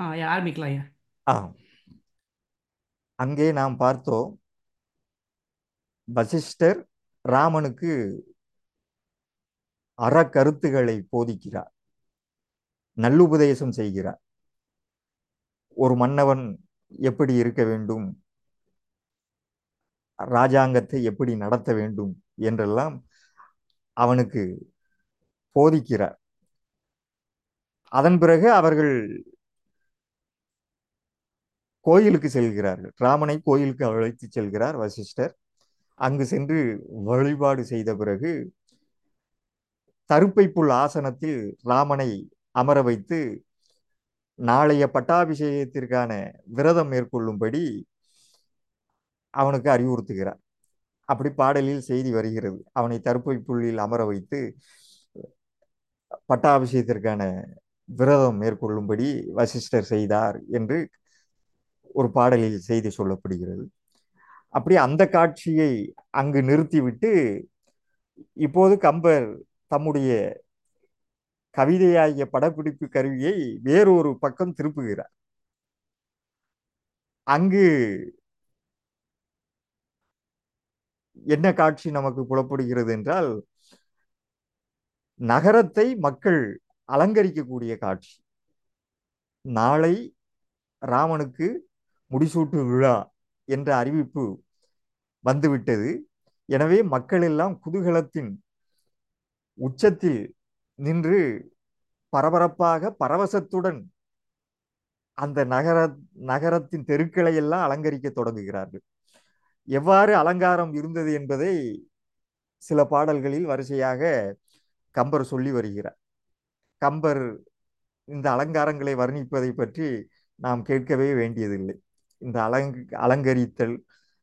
ஆ ஐயா, ஆரம்பிக்கலாம் ஐயா ஆ அங்கே நாம் பார்த்தோம் வசிஷ்டர் ராமனுக்கு அறக்கருத்துகளை போதிக்கிறார் நல்லுபதேசம் செய்கிறார் ஒரு மன்னவன் எப்படி இருக்க வேண்டும் ராஜாங்கத்தை எப்படி நடத்த வேண்டும் என்றெல்லாம் அவனுக்கு போதிக்கிறார் அதன் பிறகு அவர்கள் கோயிலுக்கு செல்கிறார்கள் ராமனை கோயிலுக்கு அழைத்து செல்கிறார் வசிஷ்டர் அங்கு சென்று வழிபாடு செய்த பிறகு தருப்பை புல் ஆசனத்தில் ராமனை அமர வைத்து நாளைய பட்டாபிஷேகத்திற்கான விரதம் மேற்கொள்ளும்படி அவனுக்கு அறிவுறுத்துகிறார் அப்படி பாடலில் செய்தி வருகிறது அவனை தருப்பை புல்லில் அமர வைத்து பட்டாபிஷேகத்திற்கான விரதம் மேற்கொள்ளும்படி வசிஷ்டர் செய்தார் என்று ஒரு பாடலில் செய்தி சொல்லப்படுகிறது அப்படி அந்த காட்சியை அங்கு நிறுத்திவிட்டு இப்போது கம்பர் தம்முடைய கவிதையாகிய படப்பிடிப்பு கருவியை வேறொரு பக்கம் திருப்புகிறார் அங்கு என்ன காட்சி நமக்கு புலப்படுகிறது என்றால் நகரத்தை மக்கள் அலங்கரிக்கக்கூடிய காட்சி நாளை ராமனுக்கு முடிசூட்டு விழா என்ற அறிவிப்பு வந்துவிட்டது எனவே மக்கள் எல்லாம் குதூகலத்தின் உச்சத்தில் நின்று பரபரப்பாக பரவசத்துடன் அந்த நகர நகரத்தின் தெருக்களை எல்லாம் அலங்கரிக்க தொடங்குகிறார்கள் எவ்வாறு அலங்காரம் இருந்தது என்பதை சில பாடல்களில் வரிசையாக கம்பர் சொல்லி வருகிறார் கம்பர் இந்த அலங்காரங்களை வர்ணிப்பதை பற்றி நாம் கேட்கவே வேண்டியதில்லை இந்த அலங் அலங்கரித்தல்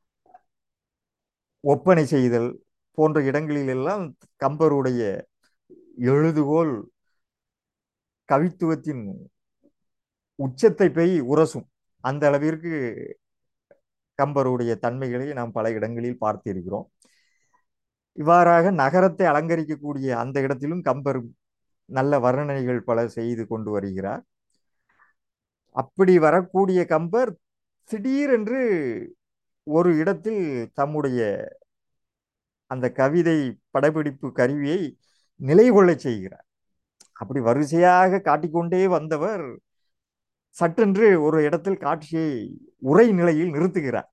ஒப்பனை செய்தல் போன்ற இடங்களில் எல்லாம் கம்பருடைய எழுதுகோல் கவித்துவத்தின் உச்சத்தை போய் உரசும் அந்த அளவிற்கு கம்பருடைய தன்மைகளை நாம் பல இடங்களில் பார்த்திருக்கிறோம் இவ்வாறாக நகரத்தை அலங்கரிக்கக்கூடிய அந்த இடத்திலும் கம்பர் நல்ல வர்ணனைகள் பல செய்து கொண்டு வருகிறார் அப்படி வரக்கூடிய கம்பர் திடீரென்று ஒரு இடத்தில் தம்முடைய அந்த கவிதை படப்பிடிப்பு கருவியை நிலை கொள்ளச் செய்கிறார் அப்படி வரிசையாக காட்டிக்கொண்டே வந்தவர் சட்டென்று ஒரு இடத்தில் காட்சியை உரை நிலையில் நிறுத்துகிறார்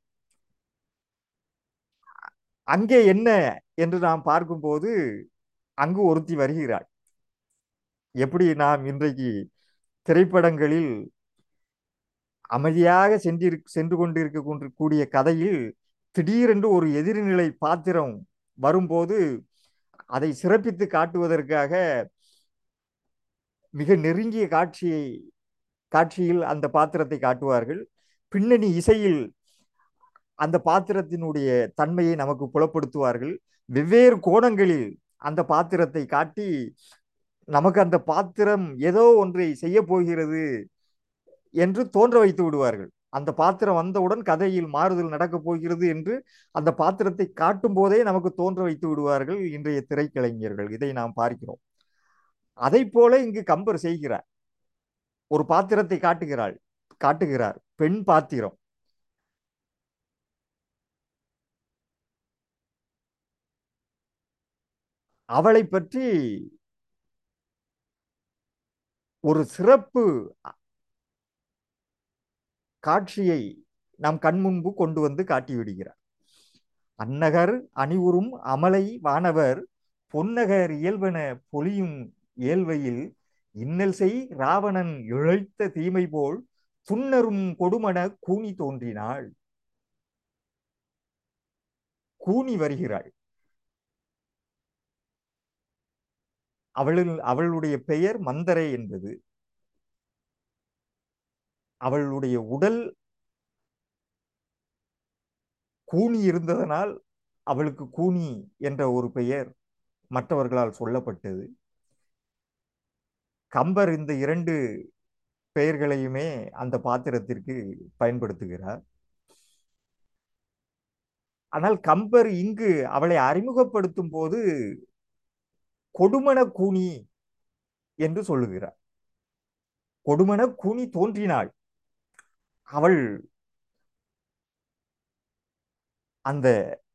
அங்கே என்ன என்று நாம் பார்க்கும்போது அங்கு ஒருத்தி வருகிறாள் எப்படி நாம் இன்றைக்கு திரைப்படங்களில் அமைதியாக சென்றிரு சென்று கொண்டிருக்க கூடிய கதையில் திடீரென்று ஒரு எதிர்நிலை பாத்திரம் வரும்போது அதை சிறப்பித்து காட்டுவதற்காக மிக நெருங்கிய காட்சியை காட்சியில் அந்த பாத்திரத்தை காட்டுவார்கள் பின்னணி இசையில் அந்த பாத்திரத்தினுடைய தன்மையை நமக்கு புலப்படுத்துவார்கள் வெவ்வேறு கோணங்களில் அந்த பாத்திரத்தை காட்டி நமக்கு அந்த பாத்திரம் ஏதோ ஒன்றை செய்ய போகிறது என்று தோன்ற வைத்து விடுவார்கள் அந்த பாத்திரம் வந்தவுடன் கதையில் மாறுதல் நடக்கப் போகிறது என்று அந்த பாத்திரத்தை காட்டும் போதே நமக்கு தோன்ற வைத்து விடுவார்கள் இன்றைய திரைக்கலைஞர்கள் இதை நாம் பார்க்கிறோம் அதை போல இங்கு கம்பர் செய்கிறார் ஒரு பாத்திரத்தை காட்டுகிறாள் காட்டுகிறார் பெண் பாத்திரம் அவளை பற்றி ஒரு சிறப்பு காட்சியை நம் கண் முன்பு கொண்டு வந்து காட்டிவிடுகிறார் அன்னகர் அணிவுறும் அமலை வானவர் பொன்னகர் இயல்பன பொலியும் இயல்வையில் இன்னல் செய் ராவணன் இழைத்த தீமை போல் துன்னரும் கொடுமன கூனி தோன்றினாள் கூனி வருகிறாள் அவளில் அவளுடைய பெயர் மந்தரை என்பது அவளுடைய உடல் கூனி இருந்ததனால் அவளுக்கு கூனி என்ற ஒரு பெயர் மற்றவர்களால் சொல்லப்பட்டது கம்பர் இந்த இரண்டு பெயர்களையுமே அந்த பாத்திரத்திற்கு பயன்படுத்துகிறார் ஆனால் கம்பர் இங்கு அவளை அறிமுகப்படுத்தும் போது கொடுமன கூனி என்று சொல்லுகிறார் கொடுமன கூனி தோன்றினாள் அவள் அந்த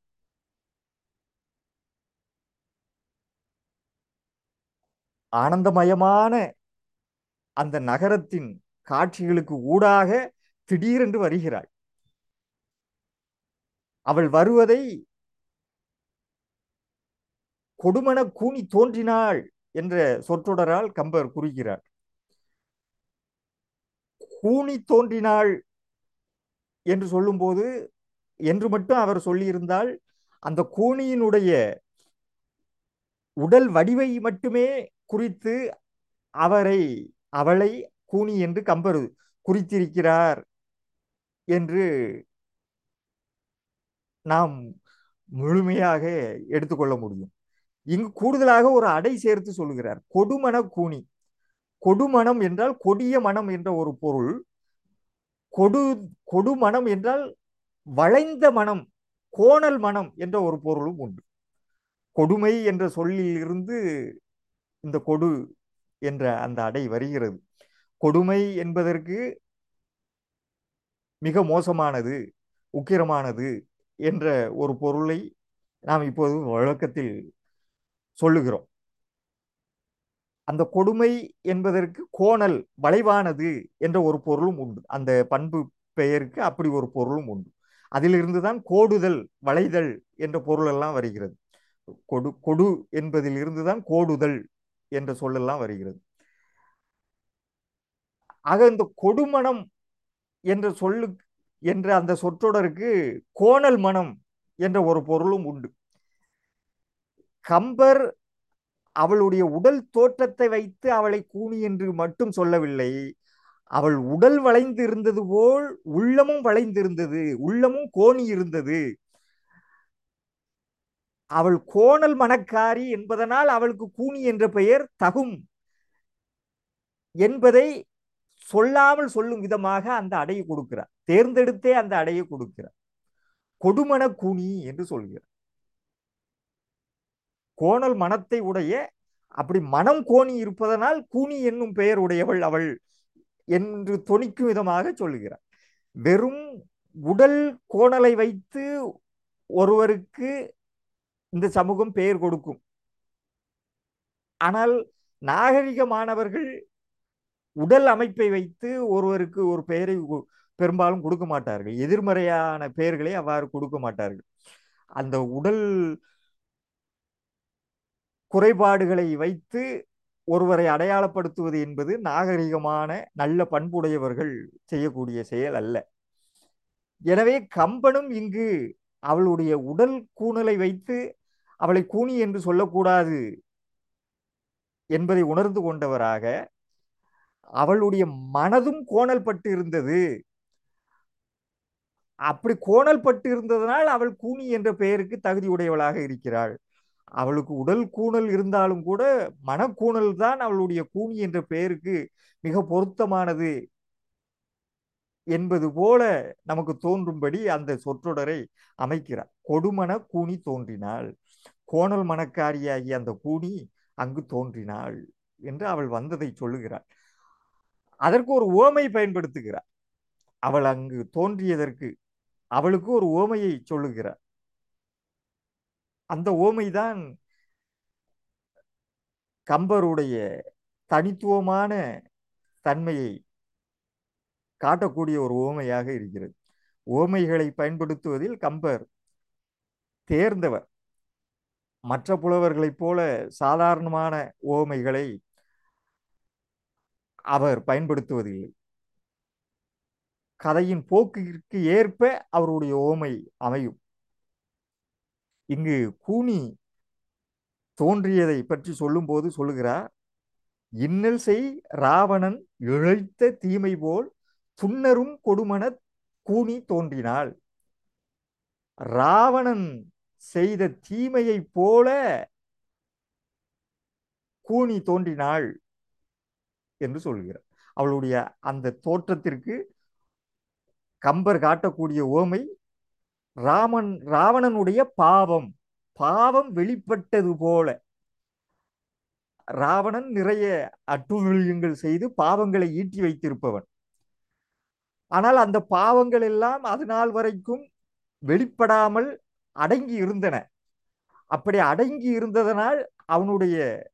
ஆனந்தமயமான அந்த நகரத்தின் காட்சிகளுக்கு ஊடாக திடீரென்று வருகிறாள் அவள் வருவதை கொடுமண கூனி தோன்றினாள் என்ற சொற்றொடரால் கம்பர் குறிக்கிறார் கூனி தோன்றினாள் என்று சொல்லும்போது என்று மட்டும் அவர் சொல்லியிருந்தால் அந்த கூனியினுடைய உடல் வடிவை மட்டுமே குறித்து அவரை அவளை கூனி என்று கம்பர் குறித்திருக்கிறார் என்று நாம் முழுமையாக எடுத்துக்கொள்ள முடியும் இங்கு கூடுதலாக ஒரு அடை சேர்த்து சொல்லுகிறார் கொடுமண கூனி கொடுமணம் என்றால் கொடிய மனம் என்ற ஒரு பொருள் கொடு கொடுமணம் என்றால் வளைந்த மனம் கோணல் மனம் என்ற ஒரு பொருளும் உண்டு கொடுமை என்ற சொல்லில் இருந்து இந்த கொடு என்ற அந்த அடை வருகிறது கொடுமை என்பதற்கு மிக மோசமானது உக்கிரமானது என்ற ஒரு பொருளை நாம் இப்போது வழக்கத்தில் சொல்லுகிறோம் அந்த கொடுமை என்பதற்கு கோணல் வளைவானது என்ற ஒரு பொருளும் உண்டு அந்த பண்பு பெயருக்கு அப்படி ஒரு பொருளும் உண்டு அதிலிருந்து தான் கோடுதல் வளைதல் என்ற பொருள் எல்லாம் வருகிறது கொடு கொடு என்பதில் இருந்துதான் கோடுதல் என்ற சொல்லெல்லாம் வருகிறது ஆக இந்த கொடுமணம் என்ற சொல்லு என்ற அந்த சொற்றொடருக்கு கோணல் மனம் என்ற ஒரு பொருளும் உண்டு கம்பர் அவளுடைய உடல் தோற்றத்தை வைத்து அவளை கூனி என்று மட்டும் சொல்லவில்லை அவள் உடல் வளைந்து இருந்தது போல் உள்ளமும் வளைந்திருந்தது உள்ளமும் கோணி இருந்தது அவள் கோணல் மணக்காரி என்பதனால் அவளுக்கு கூனி என்ற பெயர் தகும் என்பதை சொல்லாமல் சொல்லும் விதமாக அந்த அடையை கொடுக்கிறார் தேர்ந்தெடுத்தே அந்த அடையை கொடுக்கிறார் கொடுமண கூனி என்று சொல்கிறார் கோணல் மனத்தை உடைய அப்படி மனம் கோணி இருப்பதனால் கூனி என்னும் பெயர் உடையவள் அவள் என்று தொனிக்கும் விதமாக சொல்லுகிறார் வெறும் உடல் கோணலை வைத்து ஒருவருக்கு இந்த சமூகம் பெயர் கொடுக்கும் ஆனால் நாகரிகமானவர்கள் உடல் அமைப்பை வைத்து ஒருவருக்கு ஒரு பெயரை பெரும்பாலும் கொடுக்க மாட்டார்கள் எதிர்மறையான பெயர்களை அவ்வாறு கொடுக்க மாட்டார்கள் அந்த உடல் குறைபாடுகளை வைத்து ஒருவரை அடையாளப்படுத்துவது என்பது நாகரிகமான நல்ல பண்புடையவர்கள் செய்யக்கூடிய செயல் அல்ல எனவே கம்பனும் இங்கு அவளுடைய உடல் கூணலை வைத்து அவளை கூனி என்று சொல்லக்கூடாது என்பதை உணர்ந்து கொண்டவராக அவளுடைய மனதும் கோணல் பட்டு இருந்தது அப்படி கோணல் பட்டு இருந்ததனால் அவள் கூனி என்ற பெயருக்கு தகுதி உடையவளாக இருக்கிறாள் அவளுக்கு உடல் கூணல் இருந்தாலும் கூட மனக்கூணல் தான் அவளுடைய கூனி என்ற பெயருக்கு மிக பொருத்தமானது என்பது போல நமக்கு தோன்றும்படி அந்த சொற்றொடரை அமைக்கிறார் கொடுமன கூனி தோன்றினாள் கோணல் மணக்காரியாகிய அந்த கூனி அங்கு தோன்றினாள் என்று அவள் வந்ததை சொல்லுகிறாள் அதற்கு ஒரு ஓமை பயன்படுத்துகிறார் அவள் அங்கு தோன்றியதற்கு அவளுக்கு ஒரு ஓமையை சொல்லுகிறார் அந்த ஓமைதான் கம்பருடைய தனித்துவமான தன்மையை காட்டக்கூடிய ஒரு ஓமையாக இருக்கிறது ஓமைகளை பயன்படுத்துவதில் கம்பர் தேர்ந்தவர் மற்ற புலவர்களைப் போல சாதாரணமான ஓமைகளை அவர் பயன்படுத்துவதில்லை கதையின் போக்கிற்கு ஏற்ப அவருடைய ஓமை அமையும் இங்கு கூனி தோன்றியதை பற்றி சொல்லும்போது சொல்லுகிறார் இன்னல் செய் ராவணன் இழைத்த தீமை போல் துன்னரும் கொடுமன கூனி தோன்றினாள் ராவணன் செய்த தீமையைப் போல கூனி தோன்றினாள் என்று சொல்கிறார் அவளுடைய அந்த தோற்றத்திற்கு கம்பர் காட்டக்கூடிய ஓமை ராமன் ராவணனுடைய பாவம் பாவம் வெளிப்பட்டது போல ராவணன் நிறைய அட்டுழியங்கள் செய்து பாவங்களை ஈட்டி வைத்திருப்பவன் ஆனால் அந்த பாவங்கள் எல்லாம் அது நாள் வரைக்கும் வெளிப்படாமல் அடங்கி இருந்தன அப்படி அடங்கி இருந்ததனால் அவனுடைய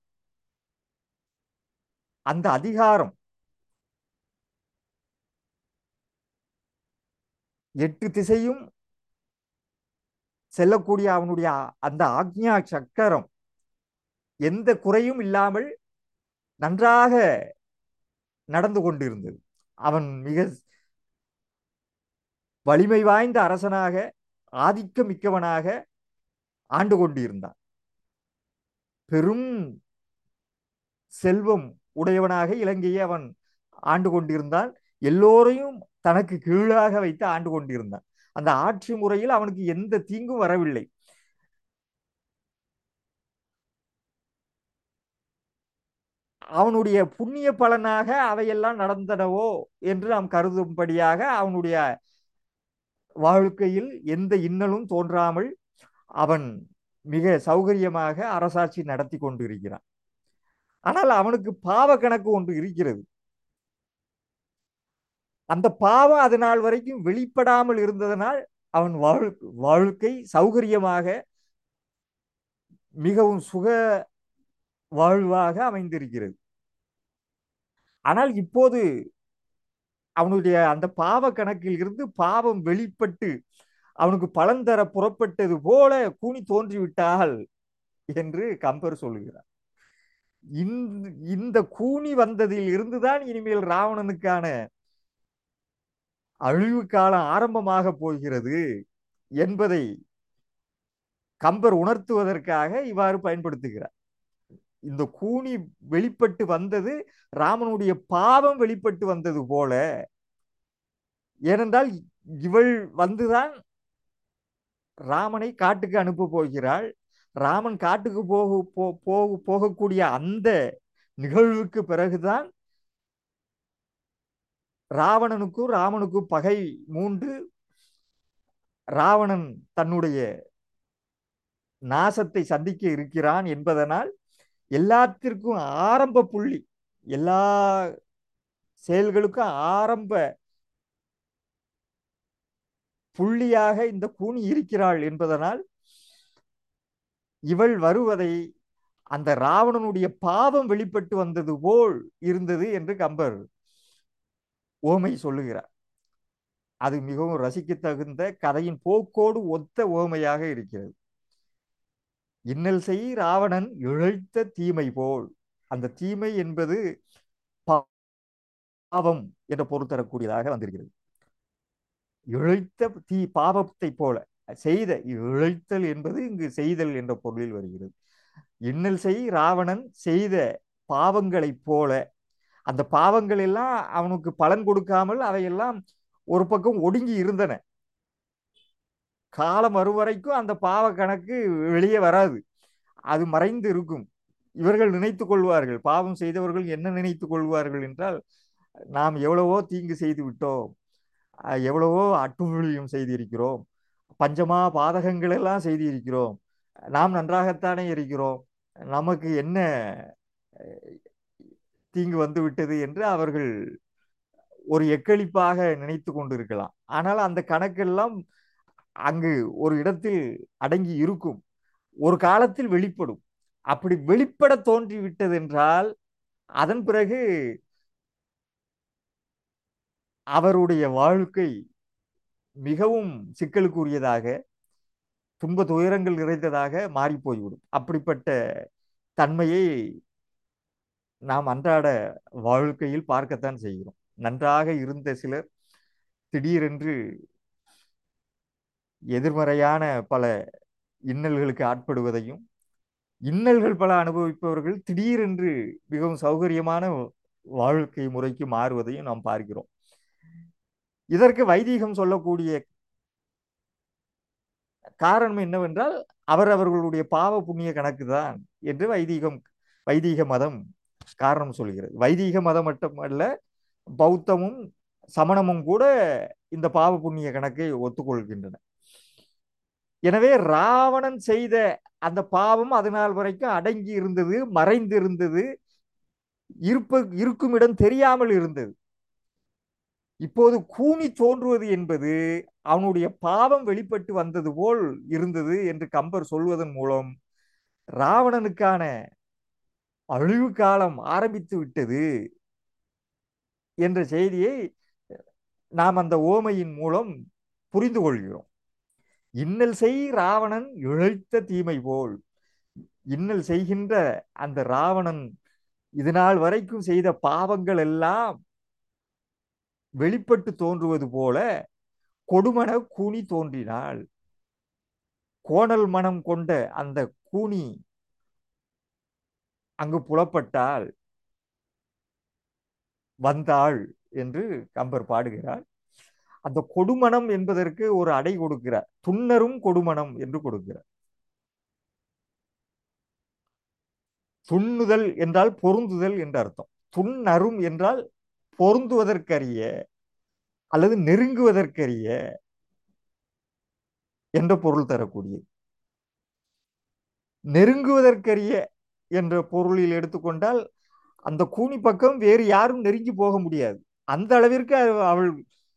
அந்த அதிகாரம் எட்டு திசையும் செல்லக்கூடிய அவனுடைய அந்த ஆக்ஞா சக்கரம் எந்த குறையும் இல்லாமல் நன்றாக நடந்து கொண்டிருந்தது அவன் மிக வலிமை வாய்ந்த அரசனாக ஆதிக்க மிக்கவனாக ஆண்டு கொண்டிருந்தான் பெரும் செல்வம் உடையவனாக இலங்கையை அவன் ஆண்டு கொண்டிருந்தான் எல்லோரையும் தனக்கு கீழாக வைத்து ஆண்டு கொண்டிருந்தான் அந்த ஆட்சி முறையில் அவனுக்கு எந்த தீங்கும் வரவில்லை அவனுடைய புண்ணிய பலனாக அவையெல்லாம் நடந்தனவோ என்று நாம் கருதும்படியாக அவனுடைய வாழ்க்கையில் எந்த இன்னலும் தோன்றாமல் அவன் மிக சௌகரியமாக அரசாட்சி நடத்தி கொண்டிருக்கிறான் ஆனால் அவனுக்கு பாவ கணக்கு ஒன்று இருக்கிறது அந்த பாவம் அது நாள் வரைக்கும் வெளிப்படாமல் இருந்ததனால் அவன் வாழ் வாழ்க்கை சௌகரியமாக மிகவும் சுக வாழ்வாக அமைந்திருக்கிறது ஆனால் இப்போது அவனுடைய அந்த பாவ கணக்கில் இருந்து பாவம் வெளிப்பட்டு அவனுக்கு பலன் தர புறப்பட்டது போல கூனி தோன்றிவிட்டால் என்று கம்பர் சொல்லுகிறார் இந்த கூனி வந்ததில் இருந்துதான் இனிமேல் ராவணனுக்கான அழிவு காலம் ஆரம்பமாக போகிறது என்பதை கம்பர் உணர்த்துவதற்காக இவ்வாறு பயன்படுத்துகிறார் இந்த கூனி வெளிப்பட்டு வந்தது ராமனுடைய பாவம் வெளிப்பட்டு வந்தது போல ஏனென்றால் இவள் வந்துதான் ராமனை காட்டுக்கு அனுப்ப போகிறாள் ராமன் காட்டுக்கு போக போக போகக்கூடிய அந்த நிகழ்வுக்கு பிறகுதான் ராவணனுக்கும் ராமனுக்கும் பகை மூன்று ராவணன் தன்னுடைய நாசத்தை சந்திக்க இருக்கிறான் என்பதனால் எல்லாத்திற்கும் ஆரம்ப புள்ளி எல்லா செயல்களுக்கும் ஆரம்ப புள்ளியாக இந்த கூனி இருக்கிறாள் என்பதனால் இவள் வருவதை அந்த ராவணனுடைய பாவம் வெளிப்பட்டு வந்தது போல் இருந்தது என்று கம்பர் ஓமை சொல்லுகிறார் அது மிகவும் ரசிக்கத்தகுந்த கதையின் போக்கோடு ஒத்த ஓமையாக இருக்கிறது இன்னல் செய் ராவணன் இழைத்த தீமை போல் அந்த தீமை என்பது பாவம் என்ற பொருள் தரக்கூடியதாக வந்திருக்கிறது இழைத்த தீ பாவத்தை போல செய்த இழைத்தல் என்பது இங்கு செய்தல் என்ற பொருளில் வருகிறது இன்னல் செய் ராவணன் செய்த பாவங்களைப் போல அந்த பாவங்கள் எல்லாம் அவனுக்கு பலன் கொடுக்காமல் அவையெல்லாம் ஒரு பக்கம் ஒடுங்கி இருந்தன காலம் வரும் வரைக்கும் அந்த பாவ கணக்கு வெளியே வராது அது மறைந்து இருக்கும் இவர்கள் நினைத்து கொள்வார்கள் பாவம் செய்தவர்கள் என்ன நினைத்து கொள்வார்கள் என்றால் நாம் எவ்வளவோ தீங்கு செய்து விட்டோம் எவ்வளவோ அட்டுழியம் செய்திருக்கிறோம் பஞ்சமா பாதகங்கள் எல்லாம் செய்திருக்கிறோம் நாம் நன்றாகத்தானே இருக்கிறோம் நமக்கு என்ன தீங்கு வந்து விட்டது என்று அவர்கள் ஒரு எக்களிப்பாக நினைத்து கொண்டிருக்கலாம் ஆனால் அந்த கணக்கெல்லாம் அங்கு ஒரு இடத்தில் அடங்கி இருக்கும் ஒரு காலத்தில் வெளிப்படும் அப்படி வெளிப்பட தோன்றி விட்டது என்றால் அதன் பிறகு அவருடைய வாழ்க்கை மிகவும் சிக்கலுக்குரியதாக துன்ப துயரங்கள் நிறைந்ததாக மாறி போய்விடும் அப்படிப்பட்ட தன்மையை நாம் அன்றாட வாழ்க்கையில் பார்க்கத்தான் செய்கிறோம் நன்றாக இருந்த சிலர் திடீரென்று எதிர்மறையான பல இன்னல்களுக்கு ஆட்படுவதையும் இன்னல்கள் பல அனுபவிப்பவர்கள் திடீரென்று மிகவும் சௌகரியமான வாழ்க்கை முறைக்கு மாறுவதையும் நாம் பார்க்கிறோம் இதற்கு வைதீகம் சொல்லக்கூடிய காரணம் என்னவென்றால் அவர் அவர்களுடைய பாவ புண்ணிய கணக்கு தான் என்று வைதீகம் வைதீக மதம் காரணம் சொல்கிறது வைதீக மதம் மட்டுமல்ல பௌத்தமும் சமணமும் கூட இந்த பாவ புண்ணிய கணக்கை ஒத்துக்கொள்கின்றன எனவே ராவணன் செய்த அந்த பாவம் அதனால் வரைக்கும் அடங்கி இருந்தது மறைந்து இருந்தது இருப்ப இருக்கும் இடம் தெரியாமல் இருந்தது இப்போது கூனி தோன்றுவது என்பது அவனுடைய பாவம் வெளிப்பட்டு வந்தது போல் இருந்தது என்று கம்பர் சொல்வதன் மூலம் ராவணனுக்கான அழிவு காலம் ஆரம்பித்து விட்டது என்ற செய்தியை நாம் அந்த ஓமையின் மூலம் புரிந்து கொள்கிறோம் இன்னல் செய் ராவணன் இழைத்த தீமை போல் இன்னல் செய்கின்ற அந்த ராவணன் இது நாள் வரைக்கும் செய்த பாவங்கள் எல்லாம் வெளிப்பட்டு தோன்றுவது போல கொடுமன கூனி தோன்றினாள் கோணல் மனம் கொண்ட அந்த கூனி அங்கு புலப்பட்டால் வந்தாள் என்று கம்பர் பாடுகிறார் அந்த கொடுமணம் என்பதற்கு ஒரு அடை கொடுக்கிறார் துன்னரும் கொடுமணம் என்று கொடுக்கிறார் துண்ணுதல் என்றால் பொருந்துதல் என்று அர்த்தம் துன்னரும் என்றால் பொருந்துவதற்கரிய அல்லது நெருங்குவதற்கரிய என்ற பொருள் தரக்கூடியது நெருங்குவதற்கரிய என்ற பொருளில் எடுத்துக்கொண்டால் அந்த கூனி பக்கம் வேறு யாரும் நெருங்கி போக முடியாது அந்த அளவிற்கு அவள்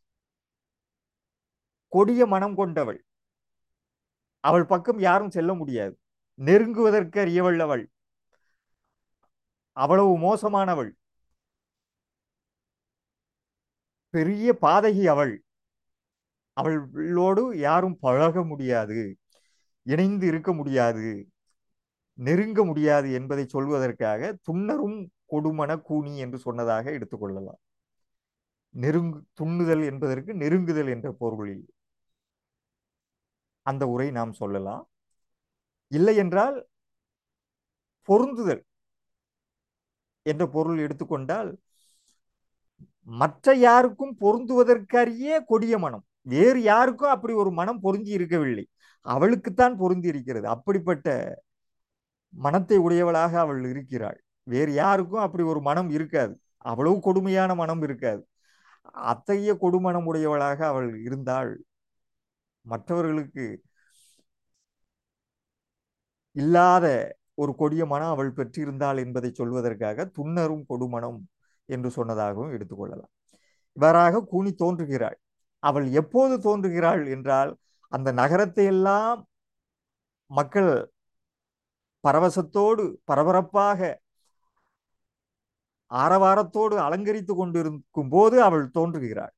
கொடிய மனம் கொண்டவள் அவள் பக்கம் யாரும் செல்ல முடியாது நெருங்குவதற்கு அறியவள் அவள் அவ்வளவு மோசமானவள் பெரிய பாதகி அவள் அவளோடு யாரும் பழக முடியாது இணைந்து இருக்க முடியாது நெருங்க முடியாது என்பதை சொல்வதற்காக துன்னரும் கொடுமன கூனி என்று சொன்னதாக எடுத்துக்கொள்ளலாம் நெருங்கு துண்ணுதல் என்பதற்கு நெருங்குதல் என்ற பொருளில் அந்த உரை நாம் சொல்லலாம் இல்லை என்றால் பொருந்துதல் என்ற பொருள் எடுத்துக்கொண்டால் மற்ற யாருக்கும் பொருந்துவதற்கரிய கொடிய மனம் வேறு யாருக்கும் அப்படி ஒரு மனம் பொருந்தி இருக்கவில்லை அவளுக்குத்தான் பொருந்தி இருக்கிறது அப்படிப்பட்ட மனத்தை உடையவளாக அவள் இருக்கிறாள் வேறு யாருக்கும் அப்படி ஒரு மனம் இருக்காது அவ்வளவு கொடுமையான மனம் இருக்காது அத்தகைய கொடுமணம் உடையவளாக அவள் இருந்தாள் மற்றவர்களுக்கு இல்லாத ஒரு கொடிய மனம் அவள் பெற்றிருந்தாள் என்பதை சொல்வதற்காக துன்னரும் கொடுமணம் என்று சொன்னதாகவும் எடுத்துக்கொள்ளலாம் இவ்வாறாக கூனி தோன்றுகிறாள் அவள் எப்போது தோன்றுகிறாள் என்றால் அந்த நகரத்தை எல்லாம் மக்கள் பரவசத்தோடு பரபரப்பாக ஆரவாரத்தோடு அலங்கரித்து கொண்டிருக்கும் போது அவள் தோன்றுகிறாள்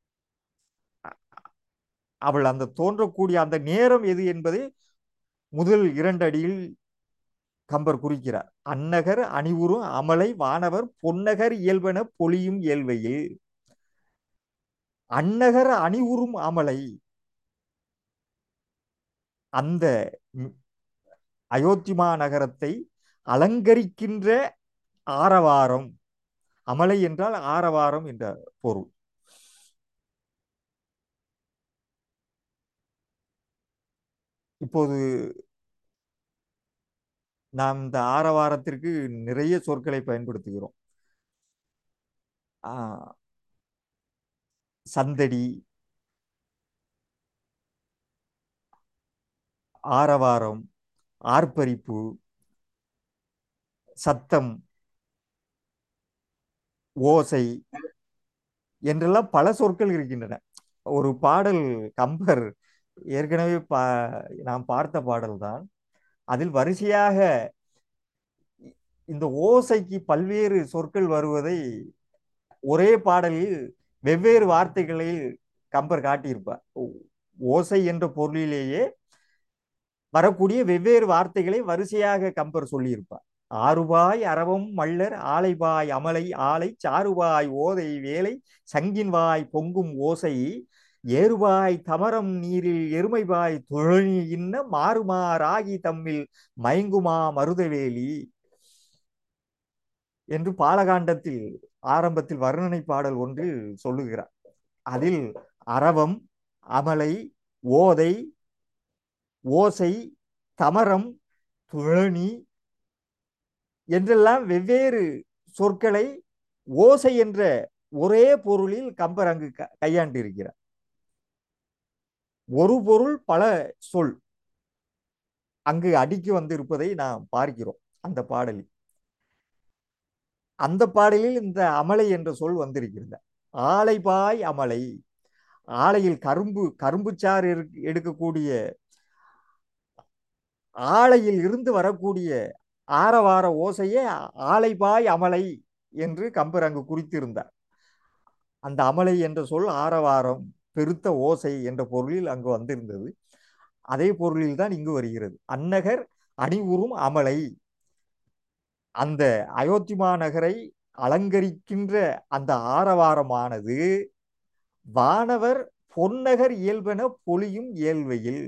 அவள் அந்த தோன்றக்கூடிய அந்த நேரம் எது என்பதை முதல் இரண்டு அடியில் கம்பர் குறிக்கிறார் அன்னகர் அணிவுறும் அமலை வானவர் பொன்னகர் இயல்பென பொலியும் இயல்வையில் அன்னகர் அணிவுறும் அமலை அந்த அயோத்திமா நகரத்தை அலங்கரிக்கின்ற ஆரவாரம் அமலை என்றால் ஆரவாரம் என்ற பொருள் இப்போது நாம் இந்த ஆரவாரத்திற்கு நிறைய சொற்களை பயன்படுத்துகிறோம் சந்தடி ஆரவாரம் ஆர்ப்பரிப்பு சத்தம் ஓசை என்றெல்லாம் பல சொற்கள் இருக்கின்றன ஒரு பாடல் கம்பர் ஏற்கனவே பா நாம் பார்த்த பாடல்தான் அதில் வரிசையாக இந்த ஓசைக்கு பல்வேறு சொற்கள் வருவதை ஒரே பாடலில் வெவ்வேறு வார்த்தைகளில் கம்பர் காட்டியிருப்பார் ஓசை என்ற பொருளிலேயே வரக்கூடிய வெவ்வேறு வார்த்தைகளை வரிசையாக கம்பர் சொல்லியிருப்பார் ஆறுபாய் அரவம் மல்லர் ஆலைபாய் அமலை ஆலை சாறுபாய் ஓதை வேலை சங்கின்வாய் பொங்கும் ஓசை ஏறுபாய் தமரம் நீரில் எருமைபாய் துழனி இன்ன மாறுமாறாகி தம்மில் மயங்குமா மருதவேலி என்று பாலகாண்டத்தில் ஆரம்பத்தில் வர்ணனை பாடல் ஒன்றில் சொல்லுகிறார் அதில் அரவம் அமலை ஓதை ஓசை தமரம் துழனி என்றெல்லாம் வெவ்வேறு சொற்களை ஓசை என்ற ஒரே பொருளில் கம்பர் அங்கு கையாண்டு இருக்கிறார் ஒரு பொருள் பல சொல் அங்கு அடிக்கு வந்திருப்பதை நாம் பார்க்கிறோம் அந்த பாடலில் அந்த பாடலில் இந்த அமலை என்ற சொல் வந்திருக்கிறது ஆலைபாய் அமலை ஆலையில் கரும்பு கரும்புச்சாறு எடுக்க- எடுக்கக்கூடிய ஆலையில் இருந்து வரக்கூடிய ஆரவார ஓசையே ஆலைபாய் அமலை என்று கம்பர் அங்கு குறித்திருந்தார் அந்த அமலை என்ற சொல் ஆரவாரம் பெருத்த ஓசை என்ற பொருளில் அங்கு வந்திருந்தது அதே பொருளில் தான் இங்கு வருகிறது அந்நகர் அணிவுறும் அமலை அந்த அயோத்தி மாநகரை அலங்கரிக்கின்ற அந்த ஆரவாரமானது வானவர் பொன்னகர் இயல்பென பொலியும் இயல்வையில்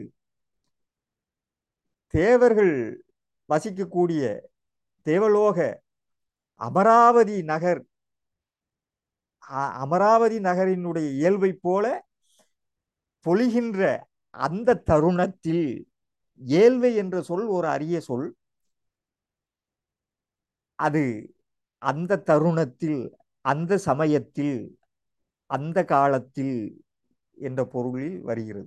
தேவர்கள் வசிக்கக்கூடிய தேவலோக அமராவதி நகர் அ- அமராவதி நகரினுடைய இயல்பைப் போல பொழிகின்ற அந்த தருணத்தில் இயல்வை என்ற சொல் ஒரு அரிய சொல் அது அந்த தருணத்தில் அந்த சமயத்தில் அந்த காலத்தில் என்ற பொருளில் வருகிறது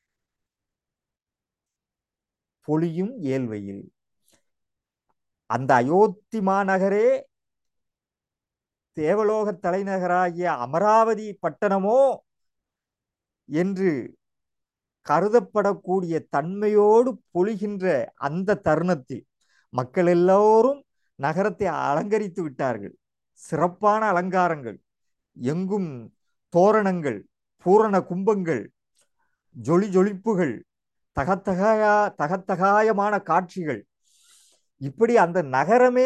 பொழியும் இயல்வையில் அந்த அயோத்தி மாநகரே தேவலோக தலைநகராகிய அமராவதி பட்டணமோ என்று கருதப்படக்கூடிய தன்மையோடு பொழிகின்ற அந்த தருணத்தில் மக்கள் எல்லோரும் நகரத்தை அலங்கரித்து விட்டார்கள் சிறப்பான அலங்காரங்கள் எங்கும் தோரணங்கள் பூரண கும்பங்கள் ஜொலி ஜொலிப்புகள் தகத்தகாயா தகத்தகாயமான காட்சிகள் இப்படி அந்த நகரமே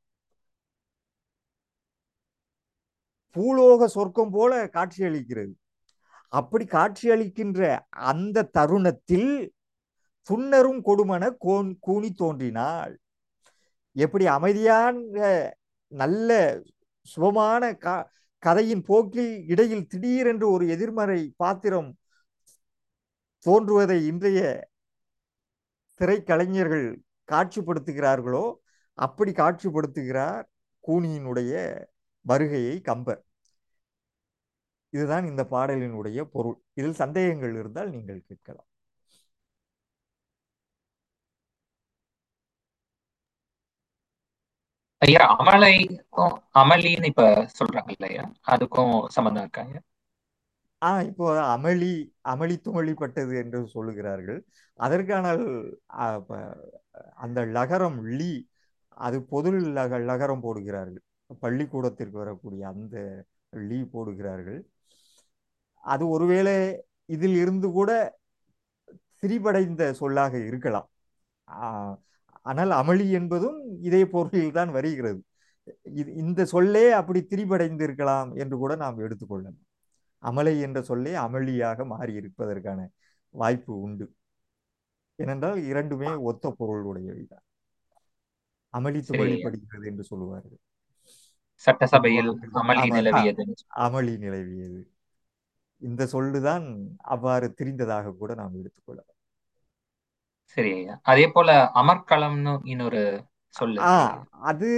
பூலோக சொர்க்கம் போல காட்சியளிக்கிறது அப்படி காட்சியளிக்கின்ற அந்த தருணத்தில் துன்னரும் கொடுமன கோன் கூனி தோன்றினாள் எப்படி அமைதியான நல்ல சுபமான க கதையின் போக்கில் இடையில் திடீரென்று ஒரு எதிர்மறை பாத்திரம் தோன்றுவதை இன்றைய திரைக்கலைஞர்கள் காட்சிப்படுத்துகிறார்களோ அப்படி காட்சிப்படுத்துகிறார் கூனியினுடைய வருகையை கம்பர் இதுதான் இந்த பாடலினுடைய பொருள் இதில் சந்தேகங்கள் இருந்தால் நீங்கள் கேட்கலாம் ஐயா அமலைக்கும் அமளின்னு இப்ப சொல்றாங்க இல்லையா அதுக்கும் சம்பந்தம் இருக்காங்க ஆ இப்போ அமளி அமளி துமளிப்பட்டது என்று சொல்லுகிறார்கள் அதற்கான ஆ, ப- அந்த லகரம் லீ அது பொது லக லகரம் போடுகிறார்கள் பள்ளிக்கூடத்திற்கு வரக்கூடிய அந்த லீ போடுகிறார்கள் அது ஒருவேளை இதில் இருந்து கூட திரிபடைந்த சொல்லாக இருக்கலாம் ஆ, ஆனால் அமளி என்பதும் இதே பொருளில் தான் வருகிறது இது இந்த சொல்லே அப்படி திரிபடைந்து இருக்கலாம் என்று கூட நாம் எடுத்துக்கொள்ளலாம் அமலை என்ற சொல்லே அமளியாக மாறி இருப்பதற்கான வாய்ப்பு உண்டு ஏனென்றால் இரண்டுமே ஒத்த பொருளுடையவைதான் அமளி துமளி சரி. படுகிறது என்று சொல்லுவார்கள் சட்டசபையில் அமளி ஆமா, நிலவியதுன்னு அமளி நிலவியது இந்த சொல்லுதான் அவ்வாறு திரிந்ததாக கூட நாம் எடுத்துக்கொள்ளலாம் சரி ஐயா அதே போல அமர்க்களம்னு இன்னொரு சொல் ஆ இருக்கு இல்லையா? அது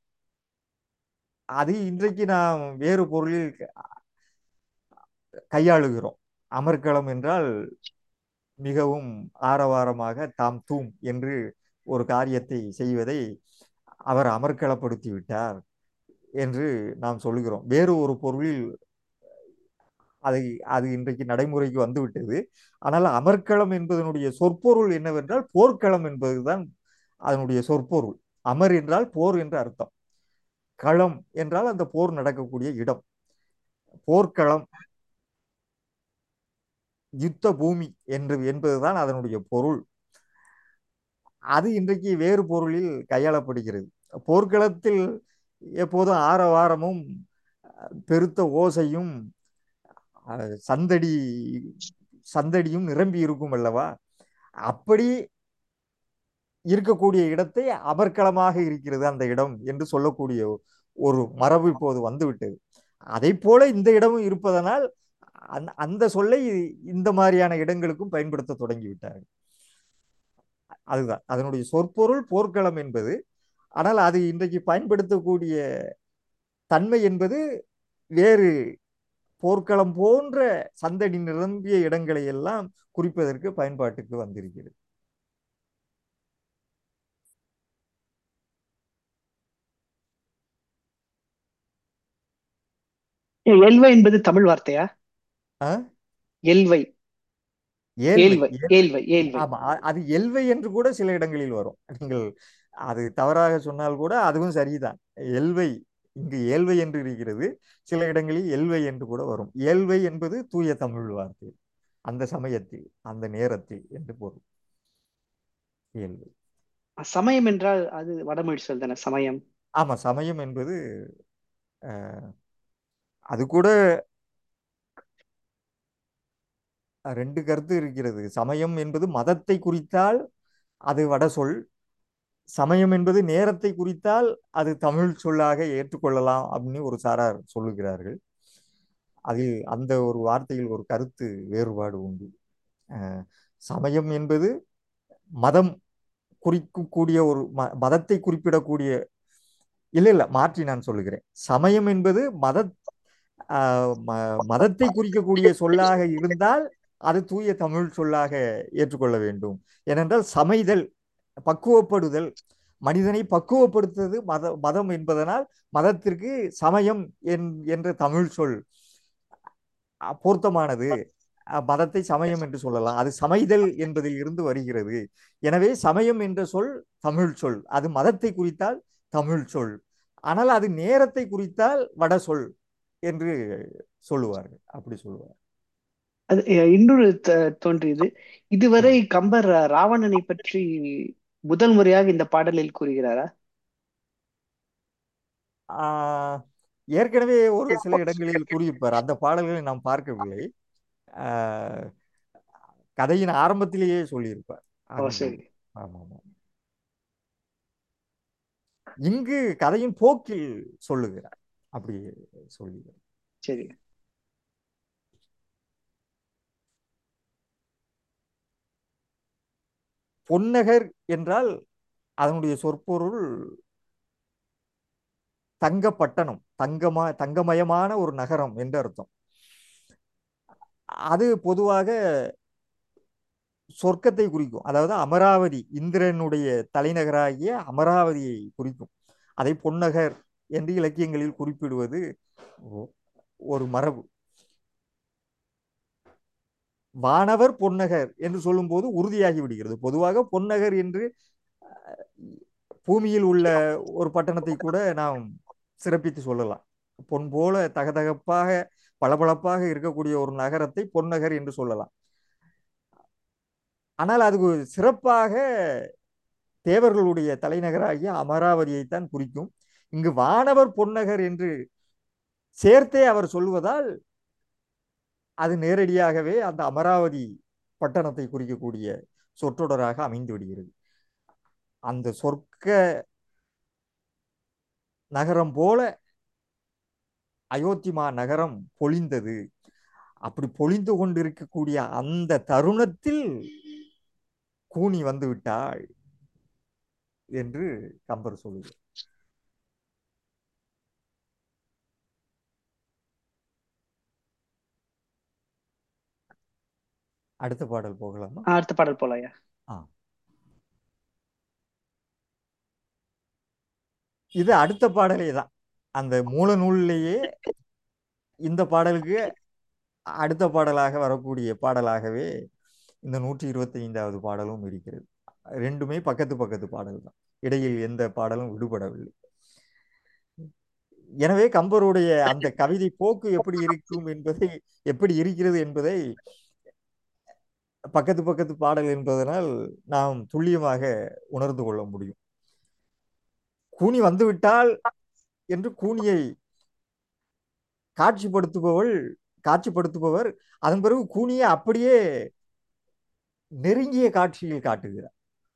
அது இன்றைக்கு நாம் வேறு பொருளில் க- கையாளுகிறோம் அமர்க்களம் என்றால் மிகவும் ஆரவாரமாக தாம் தூம் என்று ஒரு காரியத்தை செய்வதை அவர் அமர்க்களப்படுத்தி விட்டார் என்று நாம் சொல்லுகிறோம் வேறு ஒரு பொருளில் அதை அது இன்றைக்கு நடைமுறைக்கு வந்துவிட்டது ஆனால் அமர்க்களம் என்பதனுடைய சொற்பொருள் என்னவென்றால் போர்க்களம் என்பதுதான் அதனுடைய சொற்பொருள் அமர் என்றால் போர் என்று அர்த்தம் களம் என்றால் அந்த போர் நடக்கக்கூடிய இடம் போர்க்களம் யுத்த பூமி என்று என்பதுதான் அதனுடைய பொருள் அது இன்றைக்கு வேறு பொருளில் கையாளப்படுகிறது போர்க்களத்தில் எப்போதும் ஆரவாரமும் பெருத்த ஓசையும் அஹ், சந்தடி சந்தடியும் நிரம்பி இருக்கும் அல்லவா அப்படி இருக்கக்கூடிய இடத்தை அமர்க்களமாக இருக்கிறது அந்த இடம் என்று சொல்லக்கூடிய ஒரு மரபு இப்போது வந்துவிட்டது அதை போல இந்த இடமும் இருப்பதனால் அந்த அந்த சொல்லை இந்த மாதிரியான இடங்களுக்கும் பயன்படுத்த தொடங்கி விட்டார்கள் அதுதான் அதனுடைய சொற்பொருள் போர்க்களம் என்பது ஆனால் அது இன்றைக்கு பயன்படுத்தக்கூடிய தன்மை என்பது வேறு போர்க்களம் போன்ற சந்தடி நிரம்பிய இடங்களை எல்லாம் குறிப்பதற்கு பயன்பாட்டுக்கு வந்திருக்கிறது எல்வை என்பது தமிழ் வார்த்தையா ஆ? எல்வை ஏழ்வை ஏல்வை ஏ- ஏல்வை ஏல்வை ஆமா அ- அது எல்வை என்று கூட சில இடங்களில் வரும் நீங்கள் அது தவறாக சொன்னால் கூட அதுவும் சரிதான் எல்வை இங்கு ஏல்வை என்று இருக்கிறது சில இடங்களில் எல்வை என்று கூட வரும் ஏல்வை என்பது தூய தமிழ் வார்த்தை அந்த சமயத்தில் அந்த நேரத்தில் என்று பொருள் ஏல்வை சமயம் என்றால் அது வடமொழி சொல் தானே சமயம் ஆமா சமயம் என்பது அஹ், அது கூட ரெண்டு கருத்து இருக்கிறது சமயம் என்பது மதத்தை குறித்தால் அது வடசொல் சமயம் என்பது நேரத்தை குறித்தால் அது தமிழ் சொல்லாக ஏற்றுக்கொள்ளலாம் அப்படின்னு ஒரு சாரார் சொல்லுகிறார்கள் அதில் அந்த ஒரு வார்த்தையில் ஒரு கருத்து வேறுபாடு உண்டு அஹ், சமயம் என்பது மதம் குறிக்கக்கூடிய ஒரு ம மதத்தை குறிப்பிடக்கூடிய இல்லை இல்லை மாற்றி நான் சொல்லுகிறேன் சமயம் என்பது மத ஆஹ் ம- மதத்தை குறிக்கக்கூடிய சொல்லாக இருந்தால் அது தூய தமிழ் சொல்லாக ஏற்றுக்கொள்ள வேண்டும் ஏனென்றால் சமைதல் பக்குவப்படுதல் மனிதனை பக்குவப்படுத்துவது மத மதம் என்பதனால் மதத்திற்கு சமயம் என் என்ற தமிழ் சொல் அஹ், பொருத்தமானது அஹ், மதத்தை சமயம் என்று சொல்லலாம் அது சமைதல் என்பதில் இருந்து வருகிறது எனவே சமயம் என்ற சொல் தமிழ் சொல் அது மதத்தை குறித்தால் தமிழ் சொல் ஆனால் அது நேரத்தை குறித்தால் வட சொல் என்று சொல்லுவார்கள் அப்படி சொல்லுவார் அது அஹ், இன்னொரு த- தோன்றியது இதுவரை கம்பர் அஹ், ராவணனை பற்றி முதல் முறையாக இந்த பாடலில் கூறுகிறாரா ஆஹ் ஏற்கனவே ஒரு சில இடங்களில் கூறியிருப்பார் அந்த பாடல்களை நாம் பார்க்கவில்லை ஆஹ் கதையின் ஆரம்பத்திலேயே சொல்லியிருப்பார் ஓ ஆரம்பம் சரி ஆமா ஆமா இங்கு கதையின் போக்கில் சொல்லுகிறார் அப்படி சொல்லுகிறார் சரி பொன்னகர் என்றால் அதனுடைய சொற்பொருள் தங்கப்பட்டணம் தங்கமா தங்கமயமான ஒரு நகரம் என்று அர்த்தம் அது பொதுவாக சொர்க்கத்தை குறிக்கும் அதாவது அமராவதி இந்திரனுடைய தலைநகராகிய அமராவதியை குறிக்கும் அதை பொன்னகர் என்று இலக்கியங்களில் குறிப்பிடுவது ஒ- ஒரு மரபு வானவர் பொன்னகர் என்று சொல்லும்போது உறுதியாகி விடுகிறது பொதுவாக பொன்னகர் என்று அஹ், பூமியில் உள்ள ஒரு பட்டணத்தை கூட நாம் சிறப்பித்து சொல்லலாம் பொன் போல தகதகப்பாக பளபளப்பாக இருக்கக்கூடிய ஒரு நகரத்தை பொன்னகர் என்று சொல்லலாம் ஆனால் அது சிறப்பாக தேவர்களுடைய தலைநகராகிய அமராவதியைத்தான் குறிக்கும் இங்கு வானவர் பொன்னகர் என்று சேர்த்தே அவர் சொல்வதால் அது நேரடியாகவே அந்த அமராவதி பட்டணத்தை குறிக்கக்கூடிய சொற்றொடராக அமைந்து விடுகிறது அந்த சொர்க்க நகரம் போல அயோத்திமா நகரம் பொழிந்தது அப்படி பொழிந்து கொண்டிருக்கக்கூடிய அந்த தருணத்தில் கூனி வந்து விட்டாள் என்று கம்பர் சொல்லுகிறார் அடுத்த பாடல் போகலாமா ஆஹ் அடுத்த பாடல் போலாயா ஆ இது அடுத்த பாடலே தான் அந்த மூல நூலிலேயே இந்த பாடலுக்கு அடுத்த பாடலாக வரக்கூடிய பாடலாகவே இந்த நூற்றி இருபத்தி ஐந்தாவது பாடலும் இருக்கிறது ரெண்டுமே பக்கத்து பக்கத்து பாடல் தான் இடையில் எந்த பாடலும் விடுபடவில்லை எனவே கம்பருடைய அந்த கவிதை போக்கு எப்படி இருக்கும் என்பதை எப்படி இருக்கிறது என்பதை பக்கத்து பக்கத்து பாடல் என்பதனால் நாம் துல்லியமாக உணர்ந்து கொள்ள முடியும் கூனி வந்துவிட்டால் என்று கூனியை காட்சிப்படுத்துபவள் காட்சிப்படுத்துபவர் அதன் பிறகு கூனியை அப்படியே நெருங்கிய காட்சியில் காட்டுகிறார்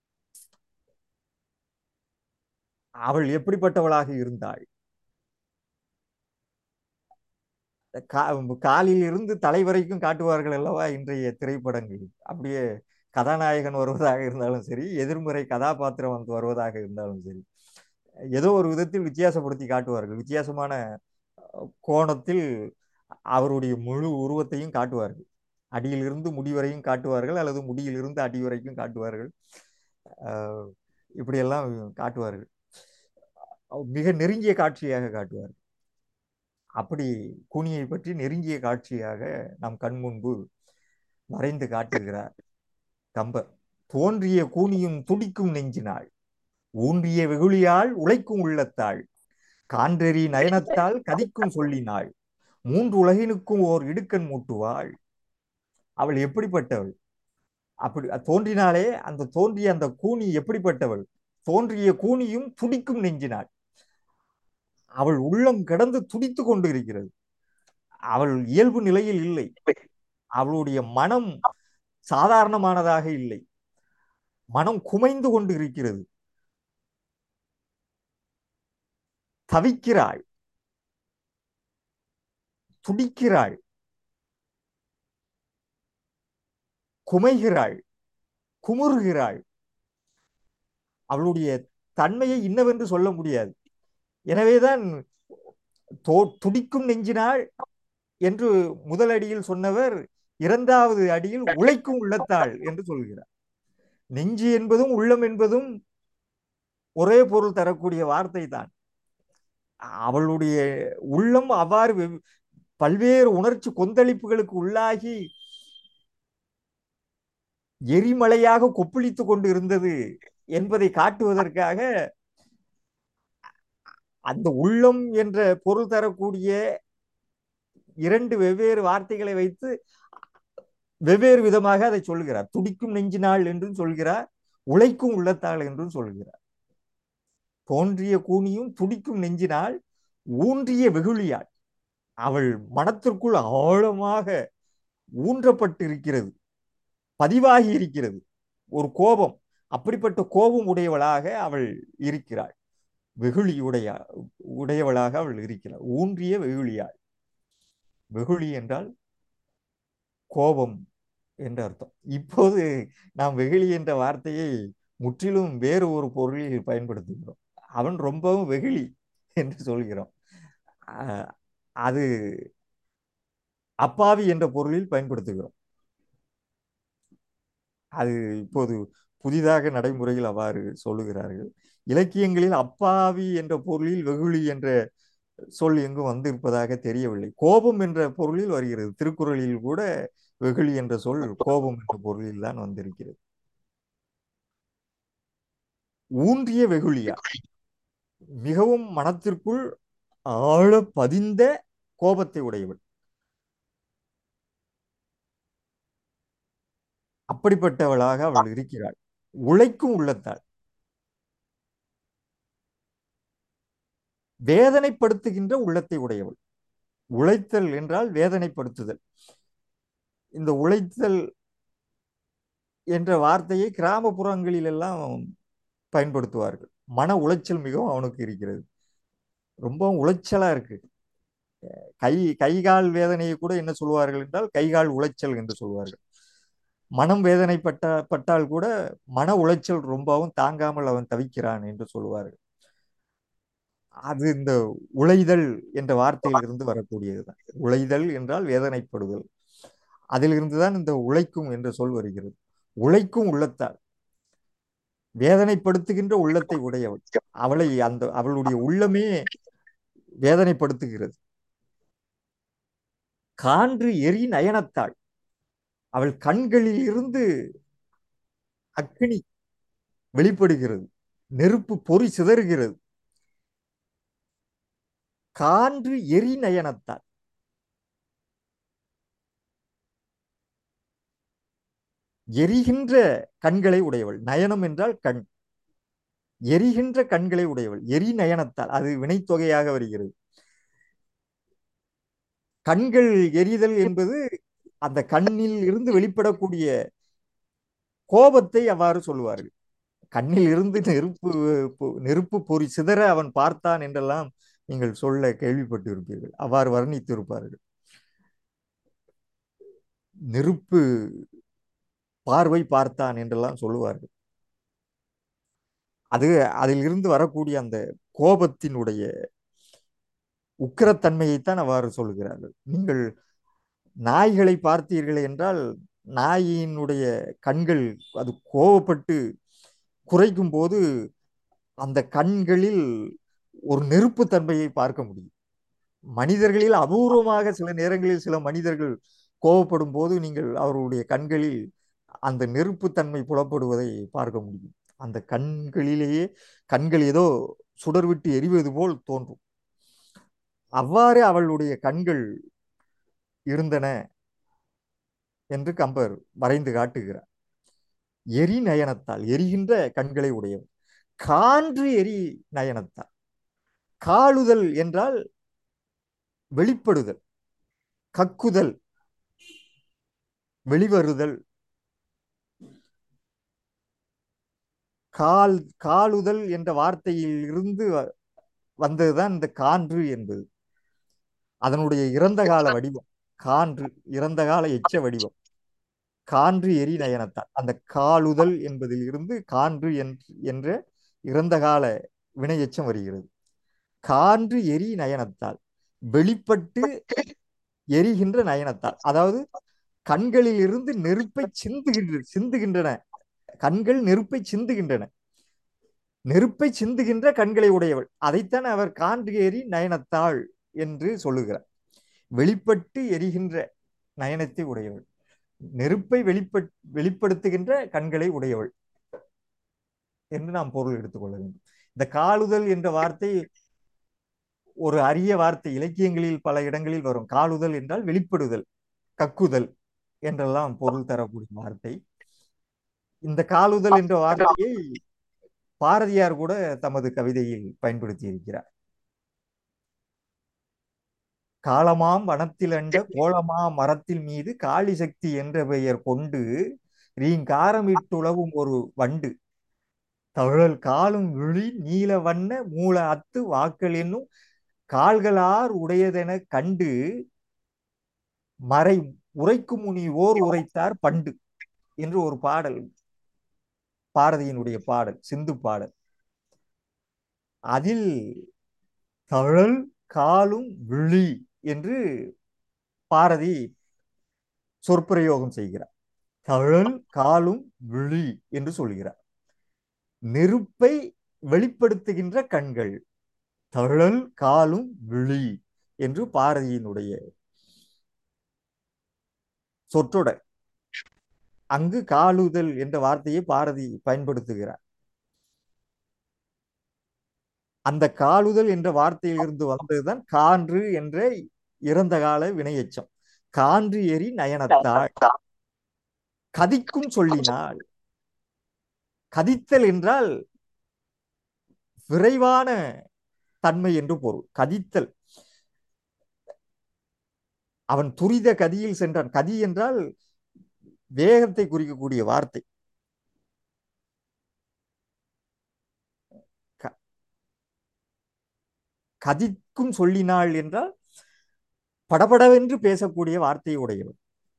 அவள் எப்படிப்பட்டவளாக இருந்தாள் கா காலில் இருந்து தலை வரைக்கும் காட்டுவார்கள் அல்லவா இன்றைய திரைப்படங்கள் அப்படியே கதாநாயகன் வருவதாக இருந்தாலும் சரி எதிர்மறை கதாபாத்திரம் வந்து வருவதாக இருந்தாலும் சரி ஏதோ ஒரு விதத்தில் வித்தியாசப்படுத்தி காட்டுவார்கள் வித்தியாசமான அஹ், கோணத்தில் அவருடைய முழு உருவத்தையும் காட்டுவார்கள் அடியிலிருந்து முடி வரையும் காட்டுவார்கள் அல்லது முடியிலிருந்து அடி வரைக்கும் காட்டுவார்கள் அஹ், இப்படியெல்லாம் காட்டுவார்கள் மிக நெருங்கிய காட்சியாக காட்டுவார்கள் அப்படி கூனியை பற்றி நெருங்கிய காட்சியாக நம் கண் முன்பு வரைந்து காட்டுகிறார் கம்பர் தோன்றிய கூனியும் துடிக்கும் நெஞ்சினாள் ஊன்றிய வெகுளியால் உழைக்கும் உள்ளத்தாள் கான்றெறி நயனத்தால் கதிக்கும் சொல்லினாள் மூன்று உலகினுக்கும் ஓர் இடுக்கண் மூட்டுவாள் அவள் எப்படிப்பட்டவள் அப்படி தோன்றினாலே அந்த தோன்றிய அந்த கூனி எப்படிப்பட்டவள் தோன்றிய கூனியும் துடிக்கும் நெஞ்சினாள் அவள் உள்ளம் கடந்து துடித்து கொண்டு இருக்கிறது அவள் இயல்பு நிலையில் இல்லை அவளுடைய மனம் சாதாரணமானதாக இல்லை மனம் குமைந்து கொண்டு இருக்கிறது தவிக்கிறாள் துடிக்கிறாள் குமைகிறாள் குமுறுகிறாள் அவளுடைய தன்மையை இன்னவென்று சொல்ல முடியாது எனவேதான் தோ துடிக்கும் நெஞ்சினாள் என்று முதல் அடியில் சொன்னவர் இரண்டாவது அடியில் உழைக்கும் உள்ளத்தாள் என்று சொல்கிறார் நெஞ்சு என்பதும் உள்ளம் என்பதும் ஒரே பொருள் தரக்கூடிய வார்த்தை தான் அவளுடைய உள்ளம் அவ்வாறு வெவ்- பல்வேறு உணர்ச்சி கொந்தளிப்புகளுக்கு உள்ளாகி எரிமலையாக கொப்பளித்துக் கொண்டு இருந்தது என்பதை காட்டுவதற்காக அந்த உள்ளம் என்ற பொருள் தரக்கூடிய இரண்டு வெவ்வேறு வார்த்தைகளை வைத்து வெவ்வேறு விதமாக அதை சொல்கிறார் துடிக்கும் நெஞ்சினாள் என்றும் சொல்கிறார் உழைக்கும் உள்ளத்தாள் என்றும் சொல்கிறார் தோன்றிய கூனியும் துடிக்கும் நெஞ்சினால் ஊன்றிய வெகுளியாள் அவள் மனத்திற்குள் ஆழமாக ஊன்றப்பட்டிருக்கிறது பதிவாகி இருக்கிறது ஒரு கோபம் அப்படிப்பட்ட கோபம் உடையவளாக அவள் இருக்கிறாள் வெகுளி உடைய உடையவளாக அவள் இருக்கிறாள் ஊன்றிய வெகுளியாள் வெகுளி என்றால் கோபம் என்று அர்த்தம் இப்போது நாம் வெகுளி என்ற வார்த்தையை முற்றிலும் வேறு ஒரு பொருளில் பயன்படுத்துகிறோம் அவன் ரொம்பவும் வெகுளி என்று சொல்கிறோம் அஹ் அது அப்பாவி என்ற பொருளில் பயன்படுத்துகிறோம் அது இப்போது புதிதாக நடைமுறையில் அவ்வாறு சொல்லுகிறார்கள் இலக்கியங்களில் அப்பாவி என்ற பொருளில் வெகுளி என்ற சொல் எங்கும் வந்திருப்பதாக தெரியவில்லை கோபம் என்ற பொருளில் வருகிறது திருக்குறளில் கூட வெகுளி என்ற சொல் கோபம் என்ற பொருளில் தான் வந்திருக்கிறது ஊன்றிய வெகுளியா மிகவும் மனத்திற்குள் ஆழ பதிந்த கோபத்தை உடையவள் அப்படிப்பட்டவளாக அவள் இருக்கிறாள் உழைக்கும் உள்ளத்தாள் வேதனைப்படுத்துகின்ற உள்ளத்தை உடையவள் உழைத்தல் என்றால் வேதனைப்படுத்துதல் இந்த உழைத்தல் என்ற வார்த்தையை கிராமப்புறங்களில் எல்லாம் பயன்படுத்துவார்கள் மன உளைச்சல் மிகவும் அவனுக்கு இருக்கிறது ரொம்பவும் உளைச்சலா இருக்கு கை கைகால் வேதனையை கூட என்ன சொல்வார்கள் என்றால் கைகால் உளைச்சல் என்று சொல்வார்கள் மனம் வேதனைப்பட்ட பட்டால் கூட மன உளைச்சல் ரொம்பவும் தாங்காமல் அவன் தவிக்கிறான் என்று சொல்வார்கள் அது இந்த உழைதல் என்ற வார்த்தையிலிருந்து வரக்கூடியதுதான் உழைதல் என்றால் வேதனைப்படுதல் அதிலிருந்து தான் இந்த உழைக்கும் என்ற சொல் வருகிறது உழைக்கும் உள்ளத்தால் வேதனைப்படுத்துகின்ற உள்ளத்தை உடையவள் அவளை அந்த அவளுடைய உள்ளமே வேதனைப்படுத்துகிறது கான்று எரி நயனத்தாள் அவள் கண்களில் இருந்து அக்கினி வெளிப்படுகிறது நெருப்பு பொறி சிதறுகிறது கான்று எரி நயனத்தாள் எரிகின்ற கண்களை உடையவள் நயனம் என்றால் கண் எரிகின்ற கண்களை உடையவள் எரி நயனத்தால் அது வினைத்தொகையாக வருகிறது கண்கள் எரிதல் என்பது அந்த கண்ணில் இருந்து வெளிப்படக்கூடிய கோபத்தை அவ்வாறு சொல்லுவார்கள் கண்ணில் இருந்து நெருப்பு நெருப்பு பொறி சிதற அவன் பார்த்தான் என்றெல்லாம் நீங்கள் சொல்ல கேள்விப்பட்டு இருப்பீர்கள் அவ்வாறு வர்ணித்து இருப்பார்கள் நெருப்பு பார்வை பார்த்தான் என்றெல்லாம் சொல்லுவார்கள் அது அதில் இருந்து வரக்கூடிய அந்த கோபத்தினுடைய உக்கிரத்தன்மையைத்தான் அவ்வாறு சொல்லுகிறார்கள் நீங்கள் நாய்களை பார்த்தீர்கள் என்றால் நாயினுடைய கண்கள் அது கோபப்பட்டு குறைக்கும் போது அந்த கண்களில் ஒரு நெருப்பு தன்மையை பார்க்க முடியும் மனிதர்களில் அபூர்வமாக சில நேரங்களில் சில மனிதர்கள் கோபப்படும் போது நீங்கள் அவர்களுடைய கண்களில் அந்த நெருப்புத்தன்மை புலப்படுவதை பார்க்க முடியும் அந்த கண்களிலேயே கண்கள் ஏதோ சுடர்விட்டு எரிவது போல் தோன்றும் அவ்வாறு அவளுடைய கண்கள் இருந்தன என்று கம்பர் வரைந்து காட்டுகிறார் எரி நயனத்தால் எரிகின்ற கண்களை உடையவர் கான்று எரி நயனத்தால் காளுதல் என்றால் வெளிப்படுதல் கக்குதல் வெளிவருதல் கால் காலுதல் என்ற வார்த்தையில் இருந்து வ- வந்ததுதான் இந்த கான்று என்பது அதனுடைய இறந்த கால வடிவம் கான்று இறந்த கால எச்ச வடிவம் கான்று எரி நயனத்தால் அந்த காலுதல் என்பதில் இருந்து கான்று என்ற- என்ற இறந்த கால வினை எச்சம் வருகிறது கான்று எரி நயனத்தால் வெளிப்பட்டு எரிகின்ற நயனத்தால் அதாவது கண்களில் இருந்து நெருப்பை சிந்துகின்ற சிந்துகின்றன கண்கள் நெருப்பை சிந்துகின்றன நெருப்பை சிந்துகின்ற கண்களை உடையவள் அதைத்தான் அவர் கான்று எரி நயனத்தாள் என்று சொல்லுகிறார் வெளிப்பட்டு எரிகின்ற நயனத்தை உடையவள் நெருப்பை வெளிப்பட் வெளிப்படுத்துகின்ற கண்களை உடையவள் என்று நாம் பொருள் எடுத்துக்கொள்ள வேண்டும் இந்த காலுதல் என்ற வார்த்தை ஒரு அரிய வார்த்தை இலக்கியங்களில் பல இடங்களில் வரும் காலுதல் என்றால் வெளிப்படுதல் கக்குதல் என்றெல்லாம் பொருள் தரக்கூடிய வார்த்தை இந்த காலுதல் என்ற வார்த்தையை பாரதியார் கூட தமது கவிதையில் பயன்படுத்தி இருக்கிறார் காலமாம் வனத்தில் அண்ட கோலமா மரத்தில் மீது காளி சக்தி என்ற பெயர் கொண்டு ரீங்காரமிட்டுளவும் ஒரு வண்டு தழல் காலும் விழி நீல வண்ண மூல அத்து வாக்கள் என்னும் கால்களார் உடையதென கண்டு மறை உரைக்கும் முனி ஓர் உரைத்தார் பண்டு என்று ஒரு பாடல் பாரதியினுடைய பாடல் சிந்து பாடல் அதில் தழல் காலும் விழி என்று பாரதி சொற்பிரயோகம் செய்கிறார் தழல் காலும் விழி என்று சொல்கிறார் நெருப்பை வெளிப்படுத்துகின்ற கண்கள் தழல் காலும் விழி என்று பாரதியினுடைய சொற்றொடர் அங்கு காலுதல் என்ற வார்த்தையை பாரதி பயன்படுத்துகிறார் அந்த காலுதல் என்ற வார்த்தையிலிருந்து வந்ததுதான் கான்று என்ற இறந்த கால வினையெச்சம் கான்று எரி நயனத்தாள் கதிக்கும் சொல்லினால் கதித்தல் என்றால் விரைவான தன்மை என்று பொருள் கதித்தல் அவன் துரித கதியில் சென்றான் கதி என்றால் வேகத்தை குறிக்கக்கூடிய வார்த்தை க- கதிக்கும் சொல்லினாள் என்றால் படபடவென்று பேசக்கூடிய வார்த்தை உடையவள்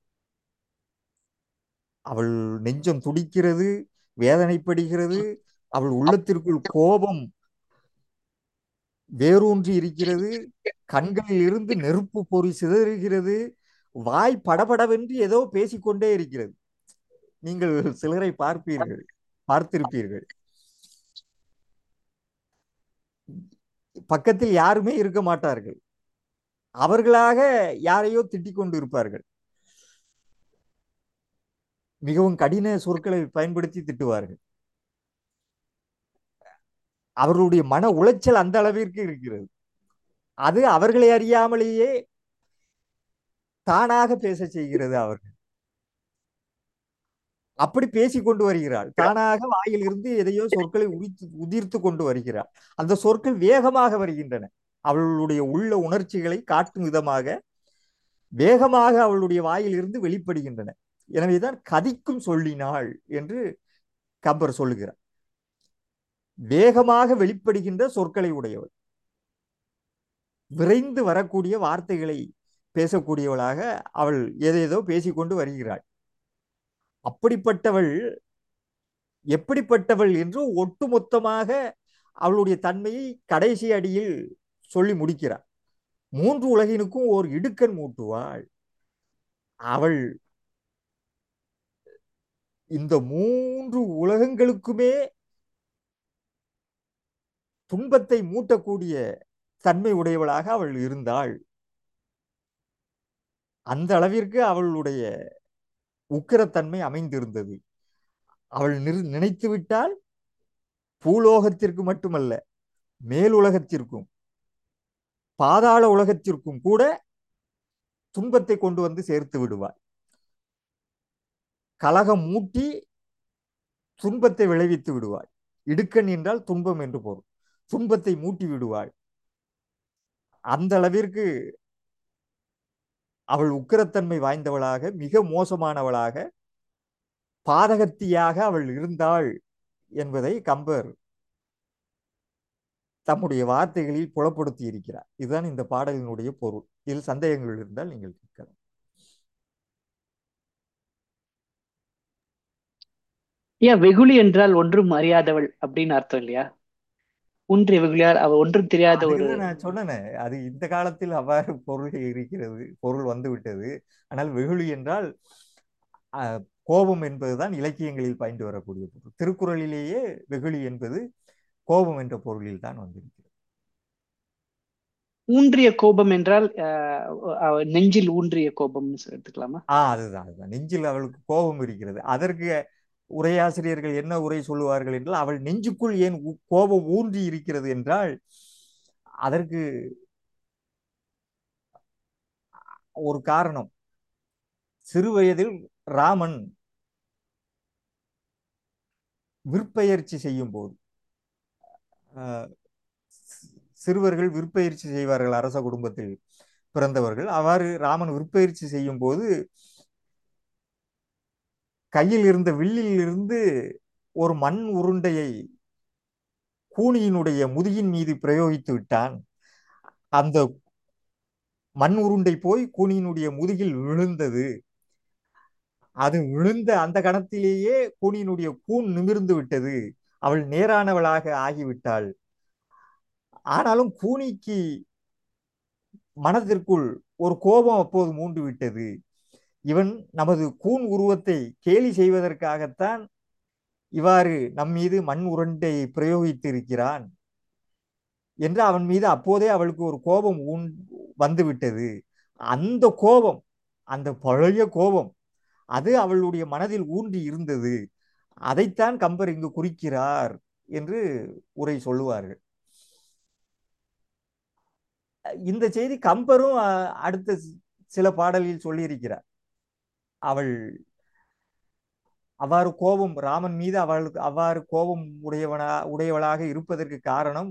அவள் நெஞ்சம் துடிக்கிறது வேதனைப்படுகிறது அவள் உள்ளத்திற்குள் கோபம் வேரூன்றி இருக்கிறது கண்களில் இருந்து நெருப்பு பொறி சிதறுகிறது வாய் படபடவென்று ஏதோ பேசிக்கொண்டே இருக்கிறது நீங்கள் சிலரை பார்ப்பீர்கள் பார்த்திருப்பீர்கள் பக்கத்தில் யாருமே இருக்க மாட்டார்கள் அவர்களாக யாரையோ திட்டிக் கொண்டு இருப்பார்கள் மிகவும் கடின சொற்களை பயன்படுத்தி திட்டுவார்கள் அவர்களுடைய மன உளைச்சல் அந்த அளவிற்கு இருக்கிறது அது அவர்களை அறியாமலேயே தானாக பேச செய்கிறது அவர்கள் அப்படி பேசிக் கொண்டு வருகிறாள் தானாக வாயில் இருந்து எதையோ சொற்களை உதிர்த்து உதிர்த்து கொண்டு வருகிறாள் அந்த சொற்கள் வேகமாக வருகின்றன அவளுடைய உள்ள உணர்ச்சிகளை காட்டும் விதமாக வேகமாக அவளுடைய வாயில் இருந்து வெளிப்படுகின்றன எனவேதான் கதிக்கும் சொல்லினாள் என்று கம்பர் சொல்லுகிறார் வேகமாக வெளிப்படுகின்ற சொற்களை உடையவள் விரைந்து வரக்கூடிய வார்த்தைகளை பேசக்கூடியவளாக அவள் ஏதேதோ பேசிக்கொண்டு வருகிறாள் அப்படிப்பட்டவள் எப்படிப்பட்டவள் என்று ஒட்டுமொத்தமாக அவளுடைய தன்மையை கடைசி அடியில் சொல்லி முடிக்கிறார் மூன்று உலகினுக்கும் ஓர் இடுக்கண் மூட்டுவாள் அவள் இந்த மூன்று உலகங்களுக்குமே துன்பத்தை மூட்டக்கூடிய தன்மை உடையவளாக அவள் இருந்தாள் அந்த அளவிற்கு அவளுடைய உக்கிரத்தன்மை அமைந்திருந்தது அவள் நிர் நினைத்து விட்டால் பூலோகத்திற்கு மட்டுமல்ல மேலுலகத்திற்கும் பாதாள உலகத்திற்கும் கூட துன்பத்தை கொண்டு வந்து சேர்த்து விடுவாள் கலகம் மூட்டி துன்பத்தை விளைவித்து விடுவாள் இடுக்கண் என்றால் துன்பம் என்று பொருள் துன்பத்தை மூட்டி விடுவாள் அந்த அளவிற்கு அவள் உக்கிரத்தன்மை வாய்ந்தவளாக மிக மோசமானவளாக பாதகத்தியாக அவள் இருந்தாள் என்பதை கம்பர் தம்முடைய வார்த்தைகளில் புலப்படுத்தி இருக்கிறார் இதுதான் இந்த பாடலினுடைய பொருள் இதில் சந்தேகங்கள் இருந்தால் நீங்கள் கேட்கலாம் ஏன் வெகுளி என்றால் ஒன்றும் அறியாதவள் அப்படின்னு அர்த்தம் இல்லையா ஒன்றிய வெகுளியார் அவ ஒன்றும் தெரியாத ஒரு அதுக்குதான் நான் சொன்னேனே அது இந்த காலத்தில் அவ்வாறு பொருள் இருக்கிறது பொருள் வந்து விட்டது ஆனால் வெகுளி என்றால் அஹ், கோபம் என்பதுதான் இலக்கியங்களில் பயின்று வரக்கூடிய பொருள் திருக்குறளிலேயே வெகுளி என்பது கோபம் என்ற பொருளில் தான் வந்திருக்கிறது ஊன்றிய கோபம் என்றால் அஹ், அவ நெஞ்சில் ஊன்றிய கோபம்னு சொல்லி எடுத்துக்கலாமா ஆ அதுதான் அதுதான் நெஞ்சில் அவளுக்கு கோபம் இருக்கிறது அதற்கு உரையாசிரியர்கள் என்ன உரை சொல்லுவார்கள் என்றால் அவள் நெஞ்சுக்குள் ஏன் ஊ- கோபம் ஊன்றி இருக்கிறது என்றால் அதற்கு ஒரு காரணம் சிறு வயதில் ராமன் விற்பெயர்ச்சி செய்யும் போது ஆஹ், சிறுவர்கள் விற்பெயர்ச்சி செய்வார்கள் அரச குடும்பத்தில் பிறந்தவர்கள் அவ்வாறு ராமன் விற்பெயர்ச்சி செய்யும் போது கையில் இருந்த வில்லில் இருந்து ஒரு மண் உருண்டையை கூனியினுடைய முதுகின் மீது பிரயோகித்து விட்டான் அந்த மண் உருண்டை போய் கூனியினுடைய முதுகில் விழுந்தது அது விழுந்த அந்த கணத்திலேயே கூனியினுடைய கூன் நிமிர்ந்து விட்டது அவள் நேரானவளாக ஆகிவிட்டாள் ஆனாலும் கூனிக்கு மனதிற்குள் ஒரு கோபம் அப்போது மூண்டு விட்டது இவன் நமது கூன் உருவத்தை கேலி செய்வதற்காகத்தான் இவ்வாறு நம் மீது மண் உருண்டை பிரயோகித்து இருக்கிறான் என்று அவன் மீது அப்போதே அவளுக்கு ஒரு கோபம் உண் வந்து விட்டது அந்த கோபம் அந்த பழைய கோபம் அது அவளுடைய மனதில் ஊன்றி இருந்தது அதைத்தான் கம்பர் இங்கு குறிக்கிறார் என்று உரை சொல்லுவார்கள் இந்த செய்தி கம்பரும் அஹ், அடுத்த சில பாடலில் சொல்லியிருக்கிறார் அவள் அவ்வாறு கோபம் ராமன் மீது அவளுக்கு அவ்வாறு கோபம் உடையவனா உடையவளாக இருப்பதற்கு காரணம்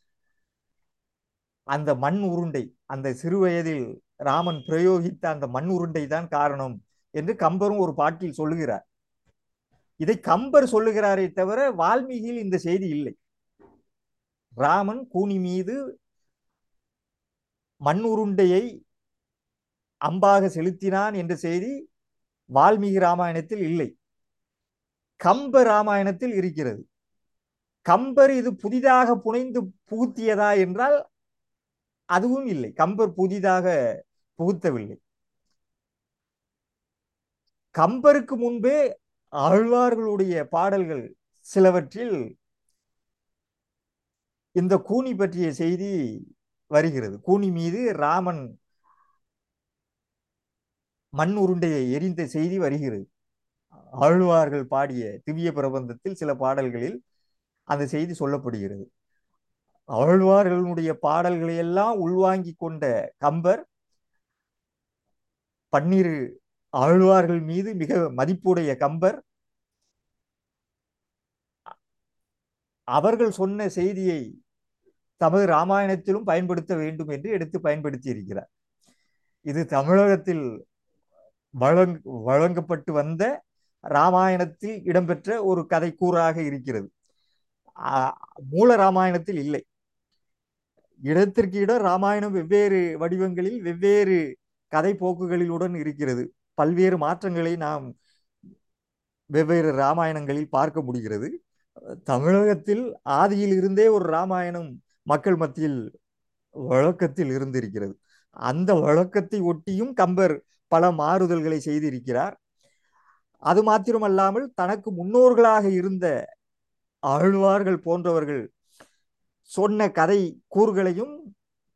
அந்த மண் உருண்டை அந்த சிறு வயதில் ராமன் பிரயோகித்த அந்த மண் உருண்டை தான் காரணம் என்று கம்பரும் ஒரு பாட்டில் சொல்லுகிறார் இதை கம்பர் சொல்லுகிறாரே தவிர வால்மீகியில் இந்த செய்தி இல்லை ராமன் கூனி மீது மண் உருண்டையை அம்பாக செலுத்தினான் என்ற செய்தி வால்மீகி ராமாயணத்தில் இல்லை கம்ப ராமாயணத்தில் இருக்கிறது கம்பர் இது புதிதாக புனைந்து புகுத்தியதா என்றால் அதுவும் இல்லை கம்பர் புதிதாக புகுத்தவில்லை கம்பருக்கு முன்பே ஆழ்வார்களுடைய பாடல்கள் சிலவற்றில் இந்த கூனி பற்றிய செய்தி வருகிறது கூனி மீது ராமன் மண் உருண்டையை எரிந்த செய்தி வருகிறது ஆழ்வார்கள் பாடிய திவ்ய பிரபந்தத்தில் சில பாடல்களில் அந்த செய்தி சொல்லப்படுகிறது ஆழ்வார்களுடைய பாடல்களை எல்லாம் உள்வாங்கி கொண்ட கம்பர் பன்னிரு ஆழ்வார்கள் மீது மிக மதிப்புடைய கம்பர் அவர்கள் சொன்ன செய்தியை தமது ராமாயணத்திலும் பயன்படுத்த வேண்டும் என்று எடுத்து பயன்படுத்தி இருக்கிறார் இது தமிழகத்தில் வழங் வழங்கப்பட்டு வந்த ராமாயணத்தில் இடம்பெற்ற ஒரு கதை கூறாக இருக்கிறது ஆஹ் மூல ராமாயணத்தில் இல்லை இடத்திற்கு இடம் ராமாயணம் வெவ்வேறு வடிவங்களில் வெவ்வேறு கதை போக்குகளிலுடன் இருக்கிறது பல்வேறு மாற்றங்களை நாம் வெவ்வேறு ராமாயணங்களில் பார்க்க முடிகிறது தமிழகத்தில் ஆதியில் இருந்தே ஒரு ராமாயணம் மக்கள் மத்தியில் வழக்கத்தில் இருந்திருக்கிறது அந்த வழக்கத்தை ஒட்டியும் கம்பர் பல மாறுதல்களை செய்திருக்கிறார் அது மாத்திரமல்லாமல் தனக்கு முன்னோர்களாக இருந்த ஆழ்வார்கள் போன்றவர்கள் சொன்ன கதை கூறுகளையும்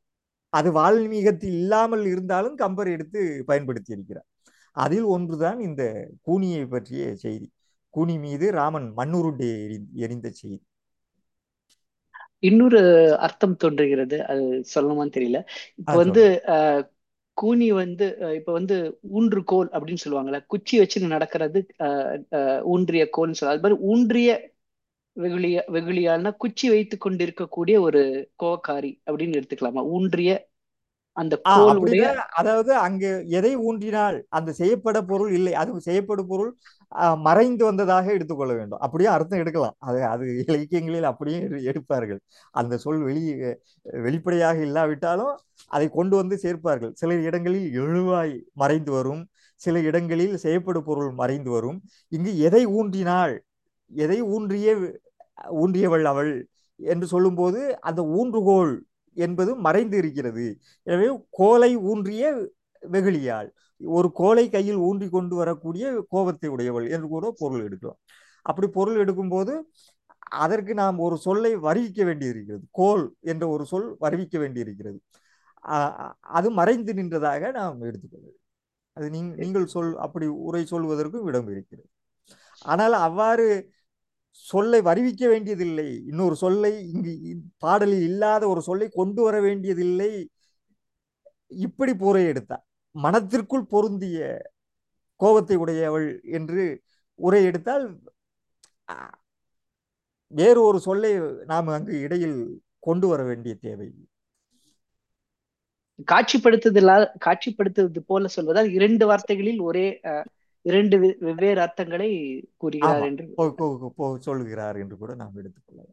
அது வால்மீகத்தில் இல்லாமல் இருந்தாலும் கம்பர் எடுத்து பயன்படுத்தி இருக்கிறார் அதில் ஒன்றுதான் இந்த கூனியை பற்றிய செய்தி கூனி மீது ராமன் மண்ணுருண்டை எறி- எறிந்த செய்தி இன்னொரு அர்த்தம் தோன்றுகிறது அது சொல்லணுமான்னு தெரியல இப்ப ஆ வந்து சொல்லுங்க அஹ், கூனி வந்து அஹ், இப்ப வந்து ஊன்று கோல் அப்படின்னு சொல்லுவாங்கல்ல குச்சி வச்சு நடக்கிறது அஹ், அஹ், ஊன்றிய கோல்னு சொல்லுவாங்க அது மாதிரி ஊன்றிய வெகுளிய வெகுளியால்னா குச்சி வைத்து கொண்டிருக்கக்கூடிய ஒரு கோவக்காரி அப்படின்னு எடுத்துக்கலாமா ஊன்றிய அந்த ஆ கோல் உடைய அப்படிதான் அதாவது அங்கு எதை ஊன்றினால் அந்த செய்யப்பட பொருள் இல்லை அது செய்யப்படும் பொருள் ஆ, மறைந்து வந்ததாக எடுத்துக்கொள்ள வேண்டும் அப்படியே அர்த்தம் எடுக்கலாம் அது அது இலக்கியங்களில் அப்படியே எடு- எடுப்பார்கள் அந்த சொல் வெளி வெளிப்படையாக இல்லாவிட்டாலும் அதை கொண்டு வந்து சேர்ப்பார்கள் சில இடங்களில் எழுவாய் மறைந்து வரும் சில இடங்களில் செய்யப்படும் பொருள் மறைந்து வரும் இங்கு எதை ஊன்றினாள் எதை ஊன்றிய ஊன்றியவள் அவள் என்று சொல்லும்போது அந்த ஊன்றுகோல் என்பது மறைந்து இருக்கிறது எனவே கோலை ஊன்றிய வெகுளியாள் ஒரு கோலை கையில் ஊன்றி கொண்டு வரக்கூடிய கோபத்தை உடையவள் என்று கூட பொருள் எடுக்கலாம் அப்படி பொருள் எடுக்கும்போது அதற்கு நாம் ஒரு சொல்லை வருவிக்க வேண்டியிருக்கிறது கோல் என்ற ஒரு சொல் வருவிக்க வேண்டியிருக்கிறது ஆ- அது மறைந்து நின்றதாக நாம் எடுத்துக்கொள்ள வேண்டும். அது நீங் நீங்கள் சொல் அப்படி உரை சொல்வதற்கும் இடம் இருக்கிறது ஆனால் அவ்வாறு சொல்லை வருவிக்க வேண்டியதில்லை இன்னொரு சொல்லை இங்கு இ- பாடலில் இல்லாத ஒரு சொல்லை கொண்டு வர வேண்டியதில்லை இப்படி பொறை எடுத்தார் மனத்திற்குள் பொருந்திய கோபத்தை உடையவள் என்று உரை எடுத்தால் அ, வேறு ஒரு சொல்லை நாம் அங்கு இடையில் கொண்டு வர வேண்டிய தேவை காட்சிப்படுத்துதலா காட்சிப்படுத்துவது போல சொல்வதால் இரண்டு வார்த்தைகளில் ஒரே அஹ், இரண்டு வெ- வெவ்வேறு அர்த்தங்களை கூறுகிறார் ஆமா என்று போ- போ- போ- சொல்கிறார் என்று கூட நாம் எடுத்துக்கொள்ளலாம்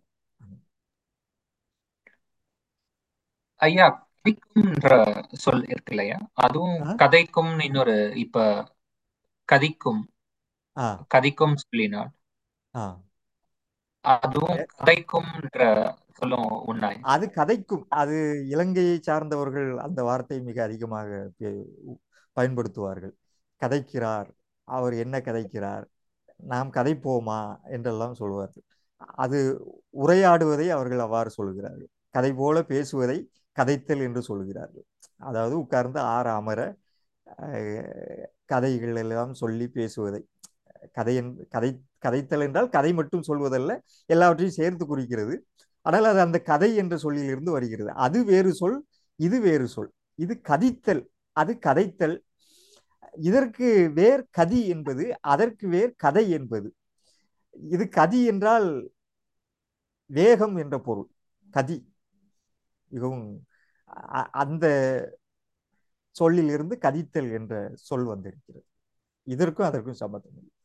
ஐயா கதிக்கும்ன்ற சொல் இருக்கு இல்லையா அதுவும் ஆ? கதைக்கும் இன்னொரு இப்ப கதிக்கும் ஆ கதிக்கும் சொல்லினால் ஆ அதுவும் கதைக்கும்ன்ற சொல்லும் உண்டாய் அது கதைக்கும் அது இலங்கையை சார்ந்தவர்கள் அந்த வார்த்தை மிக அதிகமாக பே- பயன்படுத்துவார்கள் கதைக்கிறார் அவர் என்ன கதைக்கிறார் நாம் கதைப்போமா என்றெல்லாம் சொல்வார்கள் அது உரையாடுவதை அவர்கள் அவ்வாறு சொல்கிறார்கள் கதை போல பேசுவதை கதைத்தல் என்று சொல்கிறார்கள் அதாவது உட்கார்ந்து ஆற அமர அஹ், கதைகள் எல்லாம் சொல்லி பேசுவதை கதை என்- கதை கதைத்தல் என்றால் கதை மட்டும் சொல்வதல்ல எல்லாவற்றையும் சேர்த்து குறிக்கிறது ஆனால் அது அந்த கதை என்ற சொல்லிலிருந்து வருகிறது அது வேறு சொல் இது வேறு சொல் இது கதித்தல் அது கதைத்தல் இதற்கு வேர் கதி என்பது அதற்கு வேர் கதை என்பது இது கதி என்றால் வேகம் என்ற பொருள் கதி மிகவும் அ- அந்த சொல்லிலிருந்து கதித்தல் என்ற சொல் வந்திருக்கிறது இதற்கும் அதற்கும் சம்பந்தம் இல்லை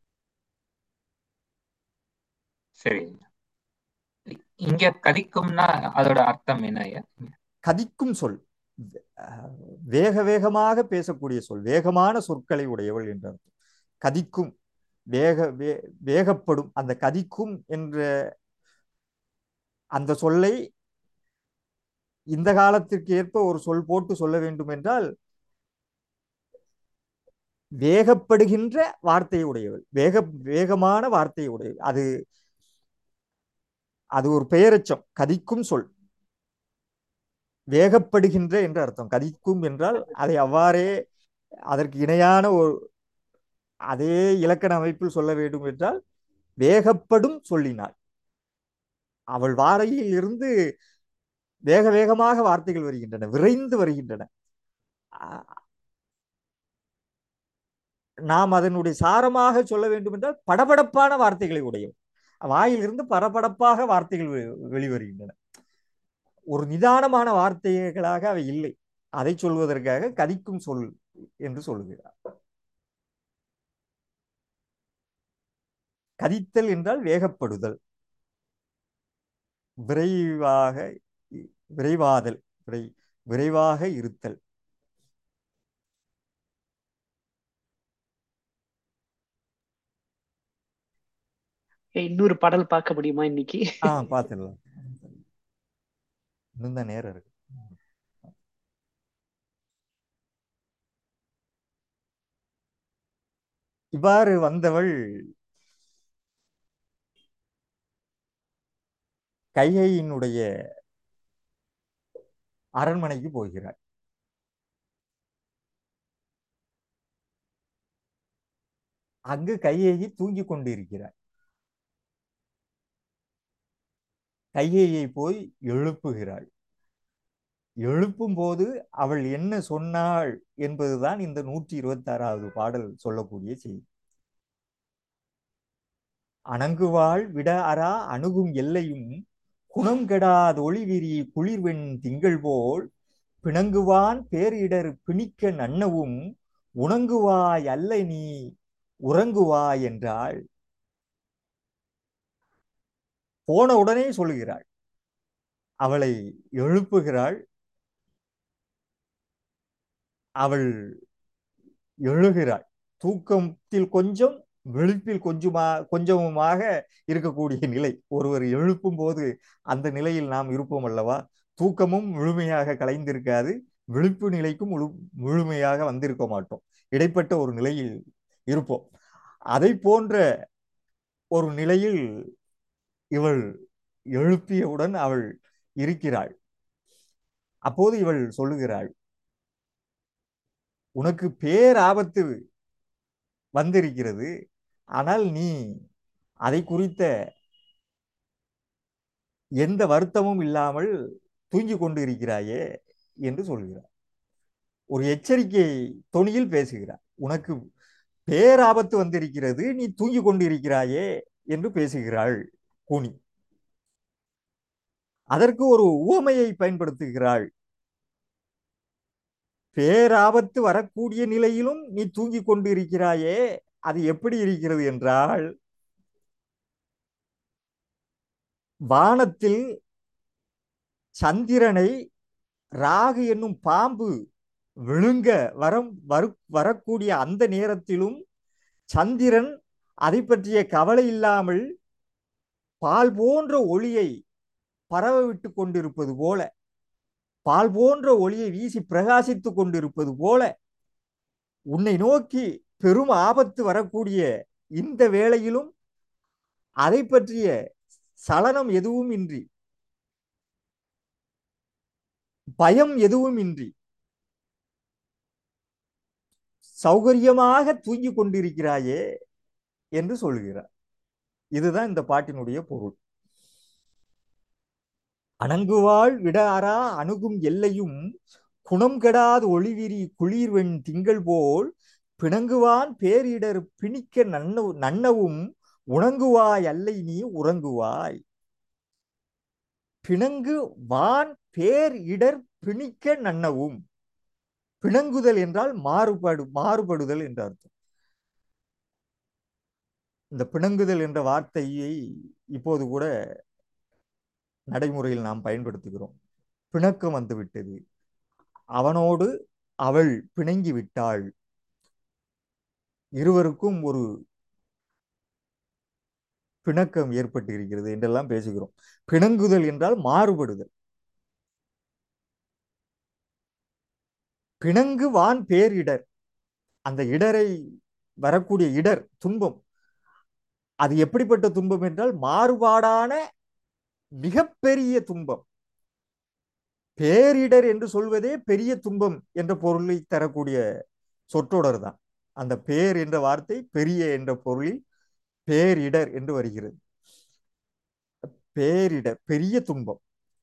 சரி இங்க கதிக்கும்னா அதோட அர்த்தம் என்ன ஐயா கதிக்கும் சொல் அஹ், வேக வேகமாக பேசக்கூடிய சொல் வேகமான சொற்களை உடையவள் என்ற அர்த்தம் கதிக்கும் வேக வே வேகப்படும் அந்த கதிக்கும் என்ற அந்த சொல்லை இந்த காலத்திற்கு ஏற்ப ஒரு சொல் போட்டு சொல்ல வேண்டும் என்றால் வேகப்படுகின்ற வார்த்தையை உடையவள் வேக வேகமான வார்த்தையை உடையவள் அது அது ஒரு பெயரெச்சம் கதிக்கும் சொல் வேகப்படுகின்ற என்று அர்த்தம் கதிக்கும் என்றால் அதை அவ்வாறே அதற்கு இணையான ஒரு அதே இலக்கண அமைப்பில் சொல்ல வேண்டும் என்றால் வேகப்படும் சொல்லினாள் அவள் வாரையில் இருந்து வேக வேகமாக வார்த்தைகள் வருகின்றன விரைந்து வருகின்றன ஆ- நாம் அதனுடைய சாரமாக சொல்ல வேண்டும் என்றால் படபடப்பான வார்த்தைகளை உடையவள் வாயிலிருந்து படபடப்பாக வார்த்தைகள் வெ- வெளிவருகின்றன ஒரு நிதானமான வார்த்தைகளாக அவை இல்லை அதை சொல்வதற்காக கதிக்கும் சொல் என்று சொல்லுகிறார் கதித்தல் என்றால் வேகப்படுதல் விரைவாக விரைவாதல் விரை விரைவாக இருத்தல் இன்னொரு பாடல் பார்க்க முடியுமா இன்னைக்கு ஆ பார்த்துடலாம் இன்னும் தான் நேரம் இருக்கு இவ்வாறு வந்தவள் கைகையினுடைய அரண்மனைக்கு போகிறாள் அங்கு கையேயி தூங்கிக் கொண்டிருக்கிறாள் கையேயை போய் எழுப்புகிறாள் எழுப்பும் போது அவள் என்ன சொன்னாள் என்பதுதான் இந்த நூற்றி இருபத்தி ஆறாவது பாடல் சொல்லக்கூடிய செய்தி அணங்குவாள் விட அரா அணுகும் எல்லையும் குணம் கெடாத ஒளிவிரி குளிர்வெண் திங்கள் போல் பிணங்குவான் பேரிடர் பிணிக்க நன்னவும் உணங்குவாய் அல்ல நீ உறங்குவாய் என்றாள் போன உடனே சொல்லுகிறாள் அவளை எழுப்புகிறாள் அவள் எழுகிறாள் தூக்கத்தில் கொஞ்சம் விழிப்பில் கொஞ்சமா கொஞ்சமுமாக இருக்கக்கூடிய நிலை ஒருவர் எழுப்பும் போது அந்த நிலையில் நாம் இருப்போம் அல்லவா தூக்கமும் முழுமையாக கலைந்திருக்காது விழிப்பு நிலைக்கும் முழு முழுமையாக வந்திருக்க மாட்டோம் இடைப்பட்ட ஒரு நிலையில் இருப்போம் அதை போன்ற ஒரு நிலையில் இவள் எழுப்பியவுடன் அவள் இருக்கிறாள் அப்போது இவள் சொல்லுகிறாள் உனக்கு பேராபத்து வந்திருக்கிறது ஆனால் நீ அதை குறித்த எந்த வருத்தமும் இல்லாமல் தூங்கிக் கொண்டு இருக்கிறாயே என்று சொல்கிறார் ஒரு எச்சரிக்கை தொனியில் பேசுகிறார் உனக்கு பேராபத்து வந்திருக்கிறது நீ தூங்கிக் கொண்டு இருக்கிறாயே என்று பேசுகிறாள் கூனி அதற்கு ஒரு உவமையை பயன்படுத்துகிறாள் பேராபத்து வரக்கூடிய நிலையிலும் நீ தூங்கிக் கொண்டு இருக்கிறாயே அது எப்படி இருக்கிறது என்றால் வானத்தில் சந்திரனை ராகு என்னும் பாம்பு விழுங்க வரம் வரு வரக்கூடிய அந்த நேரத்திலும் சந்திரன் அதை பற்றிய கவலை இல்லாமல் பால் போன்ற ஒளியை பரவ விட்டு கொண்டிருப்பது போல பால் போன்ற ஒளியை வீசி பிரகாசித்துக் கொண்டிருப்பது போல உன்னை நோக்கி பெரும் ஆபத்து வரக்கூடிய இந்த வேளையிலும் அதை பற்றிய சலனம் எதுவும் இன்றி பயம் எதுவும் இன்றி சௌகரியமாக தூங்கிக் கொண்டிருக்கிறாயே என்று சொல்கிறார் இதுதான் இந்த பாட்டினுடைய பொருள் அணங்குவாள் விடாரா அணுகும் எல்லையும் குணம் கெடாது ஒளிவிரி குளிர்வெண் திங்கள் போல் பிணங்குவான் பேரிடர் பிணிக்க நன்ன நன்னவும் உணங்குவாய் அல்லை நீ உறங்குவாய் பிணங்கு வான் பேர் இடர் பிணிக்க நன்னவும் பிணங்குதல் என்றால் மாறுபாடு மாறுபடுதல் என்ற அர்த்தம் இந்த பிணங்குதல் என்ற வார்த்தையை இப்போது கூட நடைமுறையில் நாம் பயன்படுத்துகிறோம் பிணக்கம் வந்து விட்டது அவனோடு அவள் பிணங்கி விட்டாள் இருவருக்கும் ஒரு பிணக்கம் ஏற்பட்டு இருக்கிறது என்றெல்லாம் பேசுகிறோம் பிணங்குதல் என்றால் மாறுபடுதல் பிணங்கு வான் பேரிடர் அந்த இடரை வரக்கூடிய இடர் துன்பம் அது எப்படிப்பட்ட துன்பம் என்றால் மாறுபாடான மிகப்பெரிய துன்பம் பேரிடர் என்று சொல்வதே பெரிய துன்பம் என்ற பொருளை தரக்கூடிய சொற்றொடர் தான் அந்த பேர் என்ற வார்த்தை பெரிய என்ற பொருளில் பேரிடர் என்று வருகிறது பேரிடர் பெரிய துன்பம்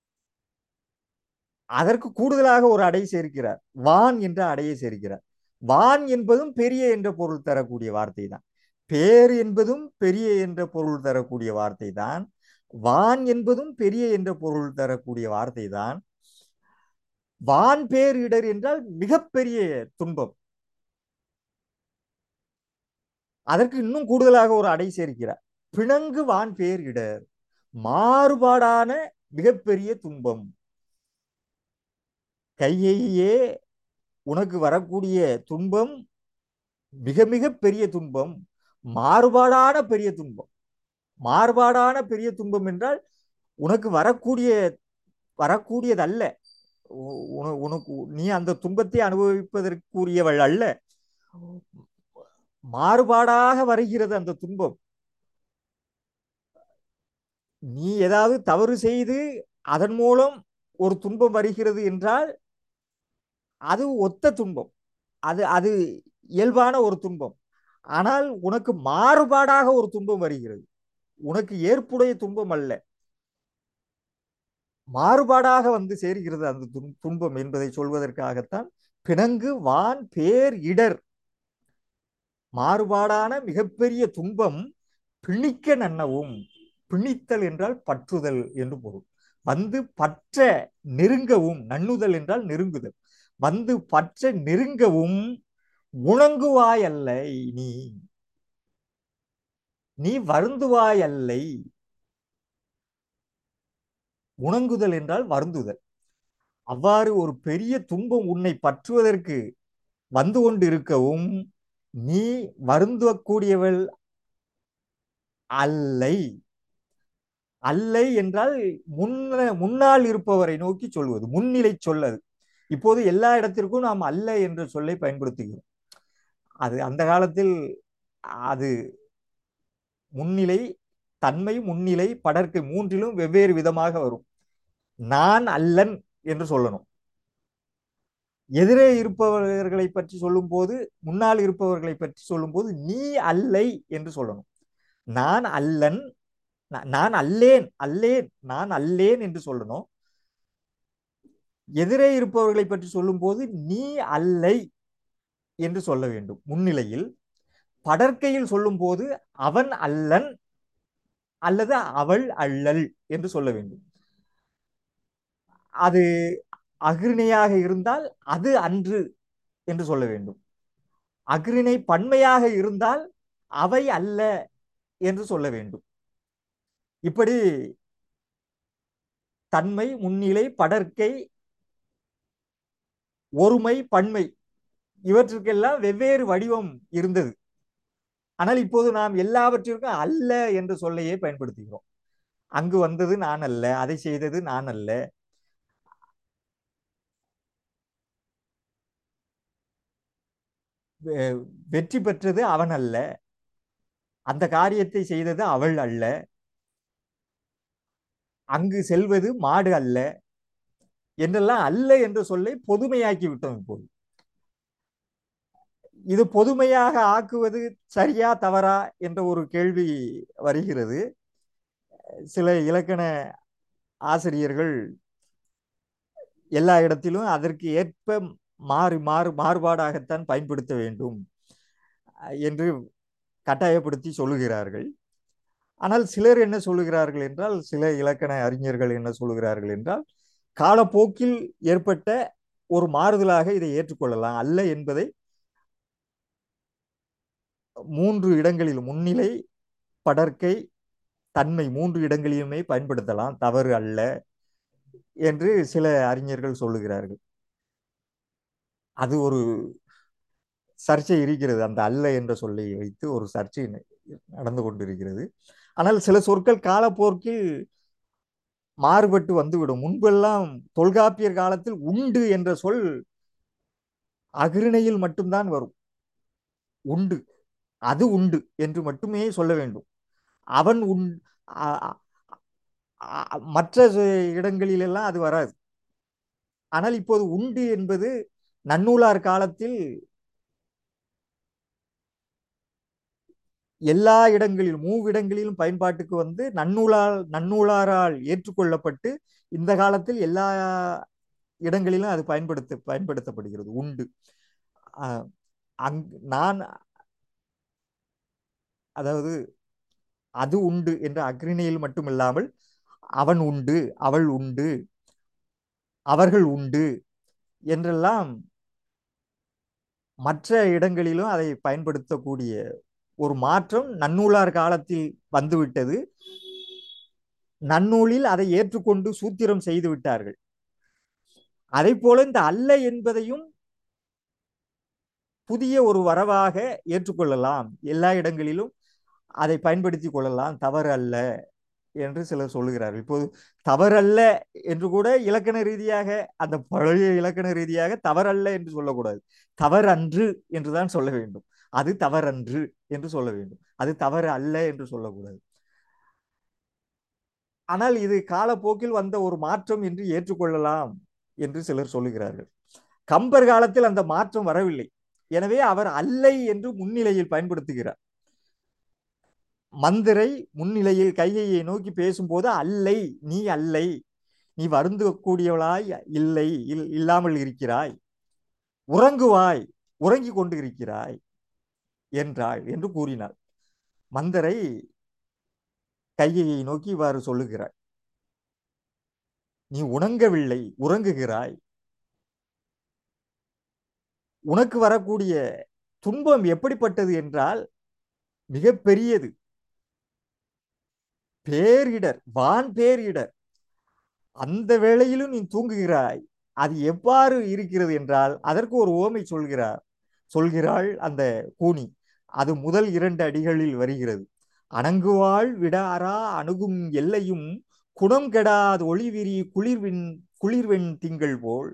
அதற்கு கூடுதலாக ஒரு அடை சேர்க்கிறார் வான் என்ற அடையை சேர்க்கிறார் வான் என்பதும் பெரிய என்ற பொருள் தரக்கூடிய வார்த்தை தான் பேர் என்பதும் பெரிய என்ற பொருள் தரக்கூடிய வார்த்தை தான் வான் என்பதும் பெரிய என்ற பொருள் தரக்கூடிய வார்த்தை தான் வான் பேரிடர் என்றால் மிகப்பெரிய துன்பம் அதற்கு இன்னும் கூடுதலாக ஒரு அடை சேர்க்கிறார் பிணங்கு வான் பேரிடர் மாறுபாடான மிகப்பெரிய துன்பம் கையையே உனக்கு வரக்கூடிய துன்பம் மிக மிக பெரிய துன்பம் மாறுபாடான பெரிய துன்பம் மாறுபாடான பெரிய துன்பம் என்றால் உனக்கு வரக்கூடிய வரக்கூடியதல்ல உனக்கு நீ அந்த துன்பத்தை அனுபவிப்பதற்குரியவள் அல்ல மாறுபாடாக வருகிறது அந்த துன்பம் நீ ஏதாவது தவறு செய்து அதன் மூலம் ஒரு துன்பம் வருகிறது என்றால் அது ஒத்த துன்பம் அது அது இயல்பான ஒரு துன்பம் ஆனால் உனக்கு மாறுபாடாக ஒரு துன்பம் வருகிறது உனக்கு ஏற்புடைய துன்பம் அல்ல மாறுபாடாக வந்து சேர்கிறது அந்த துன்- துன்பம் என்பதை சொல்வதற்காகத்தான் பிணங்கு வான் பேர் இடர் மாறுபாடான மிகப்பெரிய துன்பம் பிணிக்க நன்னவும் பிணித்தல் என்றால் பற்றுதல் என்று பொருள் வந்து பற்ற நெருங்கவும் நண்ணுதல் என்றால் நெருங்குதல் வந்து பற்ற நெருங்கவும் உணங்குவாய் அல்லை நீ நீ வருந்துவாய் அல்லை உணங்குதல் என்றால் வருந்துதல் அவ்வாறு ஒரு பெரிய துன்பம் உன்னை பற்றுவதற்கு வந்து கொண்டிருக்கவும் நீ வருந்தக்கூடியவள் அல்லை அல்லை என்றால் முன்ன முன்னால் இருப்பவரை நோக்கி சொல்வது முன்னிலை சொல்லது இப்போது எல்லா இடத்திற்கும் நாம் அல்ல என்ற சொல்லை பயன்படுத்துகிறோம் அது அந்த காலத்தில் அது முன்னிலை தன்மை முன்னிலை படர்க்கை மூன்றிலும் வெவ்வேறு விதமாக வரும் நான் அல்லன் என்று சொல்லணும் எதிரே இருப்பவர்களை பற்றி சொல்லும்போது முன்னால் இருப்பவர்களை பற்றி சொல்லும்போது நீ அல்லை என்று சொல்லணும் நான் அல்லன் நா- நான் அல்லேன் அல்லேன் நான் அல்லேன் என்று சொல்லணும் எதிரே இருப்பவர்களை பற்றி சொல்லும்போது நீ அல்லை என்று சொல்ல வேண்டும் முன்னிலையில் படர்க்கையில் சொல்லும்போது அவன் அல்லன் அல்லது அவள் அல்லல் என்று சொல்ல வேண்டும் அது அகிரிணையாக இருந்தால் அது அன்று என்று சொல்ல வேண்டும் அகிரிணை பன்மையாக இருந்தால் அவை அல்ல என்று சொல்ல வேண்டும் இப்படி தன்மை முன்னிலை படர்க்கை ஒருமை பன்மை இவற்றுக்கெல்லாம் வெவ்வேறு வடிவம் இருந்தது ஆனால் இப்போது நாம் எல்லாவற்றிற்கும் அல்ல என்ற சொல்லையே பயன்படுத்துகிறோம் அங்கு வந்தது நான் அல்ல அதை செய்தது நான் அல்ல வெ- வெற்றி பெற்றது அவன் அல்ல அந்த காரியத்தை செய்தது அவள் அல்ல அங்கு செல்வது மாடு அல்ல என்றெல்லாம் அல்ல என்ற சொல்லை பொதுமையாக்கி விட்டோம் இப்போது இது பொதுமையாக ஆக்குவது சரியா தவறா என்ற ஒரு கேள்வி வருகிறது சில இலக்கண ஆசிரியர்கள் எல்லா இடத்திலும் அதற்கு ஏற்ப மாறு மாறு மாறுபாடாகத்தான் பயன்படுத்த வேண்டும் என்று கட்டாயப்படுத்தி சொல்லுகிறார்கள் ஆனால் சிலர் என்ன சொல்லுகிறார்கள் என்றால் சில இலக்கண அறிஞர்கள் என்ன சொல்லுகிறார்கள் என்றால் காலப்போக்கில் ஏற்பட்ட ஒரு மாறுதலாக இதை ஏற்றுக்கொள்ளலாம் அல்ல என்பதை மூன்று இடங்களில் முன்னிலை படர்க்கை தன்மை மூன்று இடங்களிலுமே பயன்படுத்தலாம் தவறு அல்ல என்று சில அறிஞர்கள் சொல்லுகிறார்கள் அது ஒரு சர்ச்சை இருக்கிறது அந்த அல்ல என்ற சொல்லை வைத்து ஒரு சர்ச்சை நடந்து கொண்டிருக்கிறது ஆனால் சில சொற்கள் காலப்போக்கில் மாறுபட்டு வந்துவிடும் முன்பெல்லாம் தொல்காப்பியர் காலத்தில் உண்டு என்ற சொல் அகிரிணையில் மட்டும்தான் வரும் உண்டு அது உண்டு என்று மட்டுமே சொல்ல வேண்டும் அவன் உண் மற்ற இடங்களிலெல்லாம் அது வராது ஆனால் இப்போது உண்டு என்பது நன்னூலார் காலத்தில் எல்லா இடங்களிலும் மூவிடங்களிலும் பயன்பாட்டுக்கு வந்து நன்னூலால் நன்னூலாரால் ஏற்றுக்கொள்ளப்பட்டு இந்த காலத்தில் எல்லா இடங்களிலும் அது பயன்படுத்த பயன்படுத்தப்படுகிறது உண்டு அங் நான் அதாவது அது உண்டு என்ற அக்ரிணையில் மட்டுமில்லாமல் அவன் உண்டு அவள் உண்டு அவர்கள் உண்டு என்றெல்லாம் மற்ற இடங்களிலும் அதை பயன்படுத்தக்கூடிய ஒரு மாற்றம் நன்னூலார் காலத்தில் வந்துவிட்டது நன்னூலில் அதை ஏற்றுக்கொண்டு சூத்திரம் செய்து விட்டார்கள் அதை போல இந்த அல்ல என்பதையும் புதிய ஒரு வரவாக ஏற்றுக்கொள்ளலாம் எல்லா இடங்களிலும் அதை பயன்படுத்தி கொள்ளலாம் தவறு அல்ல என்று சிலர் சொல்லுகிறார்கள் இப்போது தவறல்ல என்று கூட இலக்கண ரீதியாக அந்த பழைய இலக்கண ரீதியாக தவறல்ல என்று சொல்லக்கூடாது தவறன்று என்றுதான் சொல்ல வேண்டும் அது தவறன்று என்று சொல்ல வேண்டும் அது தவறு அல்ல என்று சொல்லக்கூடாது ஆனால் இது காலப்போக்கில் வந்த ஒரு மாற்றம் என்று ஏற்றுக்கொள்ளலாம் என்று சிலர் சொல்லுகிறார்கள் கம்பர் காலத்தில் அந்த மாற்றம் வரவில்லை எனவே அவர் அல்லை என்று முன்னிலையில் பயன்படுத்துகிறார் மந்திரை முன்னிலையில் கைகையை நோக்கி பேசும்போது அல்லை நீ அல்லை நீ வருந்தக்கூடியவளாய் இல்லை இல்- இல்லாமல் இருக்கிறாய் உறங்குவாய் உறங்கிக் கொண்டு இருக்கிறாய் என்றாள் என்று கூறினாள் மந்தரை கைகையை நோக்கி இவ்வாறு சொல்லுகிறாள் நீ உணங்கவில்லை உறங்குகிறாய் உனக்கு வரக்கூடிய துன்பம் எப்படிப்பட்டது என்றால் மிக பெரியது பேரிடர் வான் பேரிடர் அந்த வேளையிலும் நீ தூங்குகிறாய் அது எவ்வாறு இருக்கிறது என்றால் அதற்கு ஒரு ஓமை சொல்கிறார் சொல்கிறாள் அந்த கூனி அது முதல் இரண்டு அடிகளில் வருகிறது அணங்குவாள் விடாரா அணுகும் எல்லையும் குணம் கெடாது ஒளிவிரி குளிர்வின் குளிர்வெண் திங்கள் போல்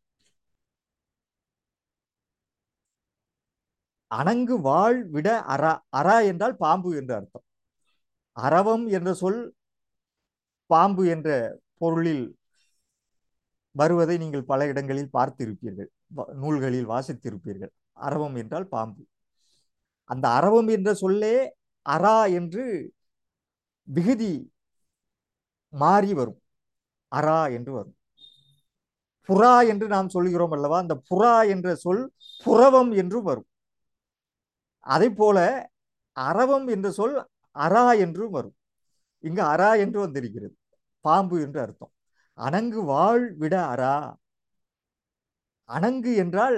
அணங்கு வாழ் விட அரா அரா என்றால் பாம்பு என்று அர்த்தம் அரவம் என்ற சொல் பாம்பு என்ற பொருளில் வருவதை நீங்கள் பல இடங்களில் பார்த்திருப்பீர்கள் வ- நூல்களில் வாசித்திருப்பீர்கள் அரவம் என்றால் பாம்பு அந்த அரவம் என்ற சொல்லே அரா என்று விகுதி மாறி வரும் அரா என்று வரும் புறா என்று நாம் சொல்கிறோம் அல்லவா அந்த புறா என்ற சொல் புறவம் என்று வரும் அதை போல அரவம் என்ற சொல் அரா என்று வரும் இங்கு அரா என்று வந்திருக்கிறது பாம்பு என்று அர்த்தம் அணங்கு வாழ் விட அரா அணங்கு என்றால்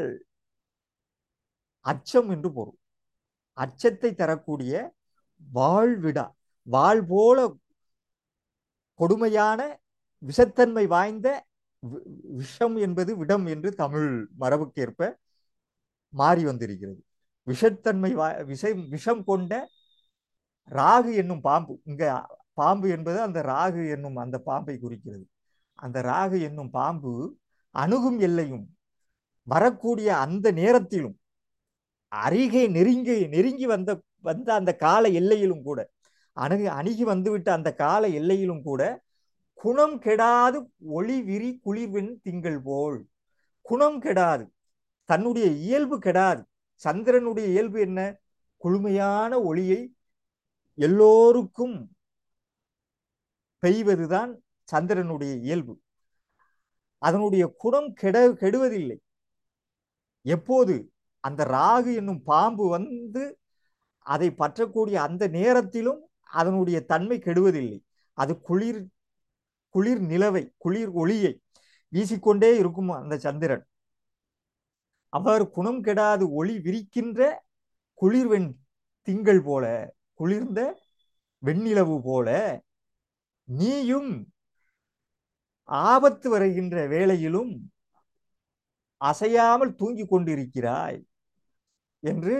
அச்சம் என்று பொருள் அச்சத்தை தரக்கூடிய வாழ்விடா வாழ் போல கொடுமையான விஷத்தன்மை வாய்ந்த வி- விஷம் என்பது விடம் என்று தமிழ் மரபுக்கேற்ப மாறி வந்திருக்கிறது விஷத்தன்மை வா விஷம் விஷம் கொண்ட ராகு என்னும் பாம்பு இங்க பாம்பு என்பது அந்த ராகு என்னும் அந்த பாம்பை குறிக்கிறது அந்த ராகு என்னும் பாம்பு அணுகும் எல்லையும் வரக்கூடிய அந்த நேரத்திலும் அருகே நெருங்கி நெருங்கி வந்த வந்த அந்த கால எல்லையிலும் கூட அணுகு அணுகி வந்துவிட்ட அந்த கால எல்லையிலும் கூட குணம் கெடாது ஒளி விரி குளிர்வெண் திங்கள் போல் குணம் கெடாது தன்னுடைய இயல்பு கெடாது சந்திரனுடைய இயல்பு என்ன குளுமையான ஒளியை எல்லோருக்கும் பெய்வதுதான் சந்திரனுடைய இயல்பு அதனுடைய குணம் கெட கெடுவதில்லை எப்போது அந்த ராகு என்னும் பாம்பு வந்து அதை பற்றக்கூடிய அந்த நேரத்திலும் அதனுடைய தன்மை கெடுவதில்லை அது குளிர் குளிர் நிலவை குளிர் ஒளியை வீசிக்கொண்டே இருக்கும் அந்த சந்திரன் அவர் குணம் கெடாது ஒளி விரிக்கின்ற குளிர்வெண் திங்கள் போல குளிர்ந்த வெண்ணிலவு போல நீயும் ஆபத்து வருகின்ற வேளையிலும் அசையாமல் தூங்கிக் கொண்டிருக்கிறாய் என்று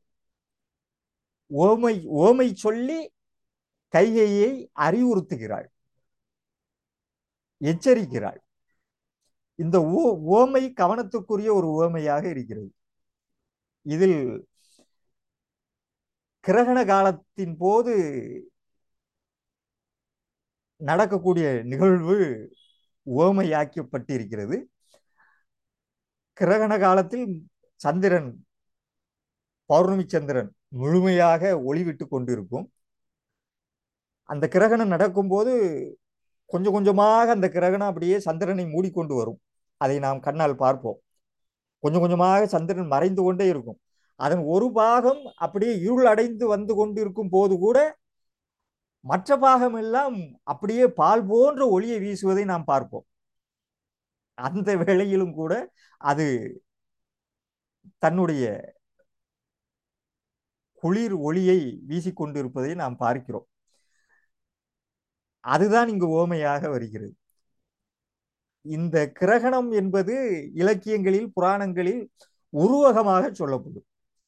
ஓமை ஓமை சொல்லி கைகையை அறிவுறுத்துகிறாள் எச்சரிக்கிறாள் இந்த ஓ ஓமை கவனத்துக்குரிய ஒரு ஓமையாக இருக்கிறது இதில் கிரகண காலத்தின் போது நடக்கக்கூடிய நிகழ்வு ஓமையாக்கப்பட்டிருக்கிறது கிரகண காலத்தில் சந்திரன் பௌர்ணமி சந்திரன் முழுமையாக ஒளிவிட்டு கொண்டிருக்கும் அந்த கிரகணம் நடக்கும்போது கொஞ்சம் கொஞ்சமாக அந்த கிரகணம் அப்படியே சந்திரனை மூடிக்கொண்டு வரும் அதை நாம் கண்ணால் பார்ப்போம் கொஞ்சம் கொஞ்சமாக சந்திரன் மறைந்து கொண்டே இருக்கும் அதன் ஒரு பாகம் அப்படியே இருள் அடைந்து வந்து கொண்டிருக்கும் போது கூட மற்ற பாகம் எல்லாம் அப்படியே பால் போன்ற ஒளியை வீசுவதை நாம் பார்ப்போம் அந்த வேளையிலும் கூட அது தன்னுடைய குளிர் ஒளியை வீசிக்கொண்டிருப்பதை நாம் பார்க்கிறோம் அதுதான் இங்கு ஓமையாக வருகிறது இந்த கிரகணம் என்பது இலக்கியங்களில் புராணங்களில் உருவகமாக சொல்லப்படும்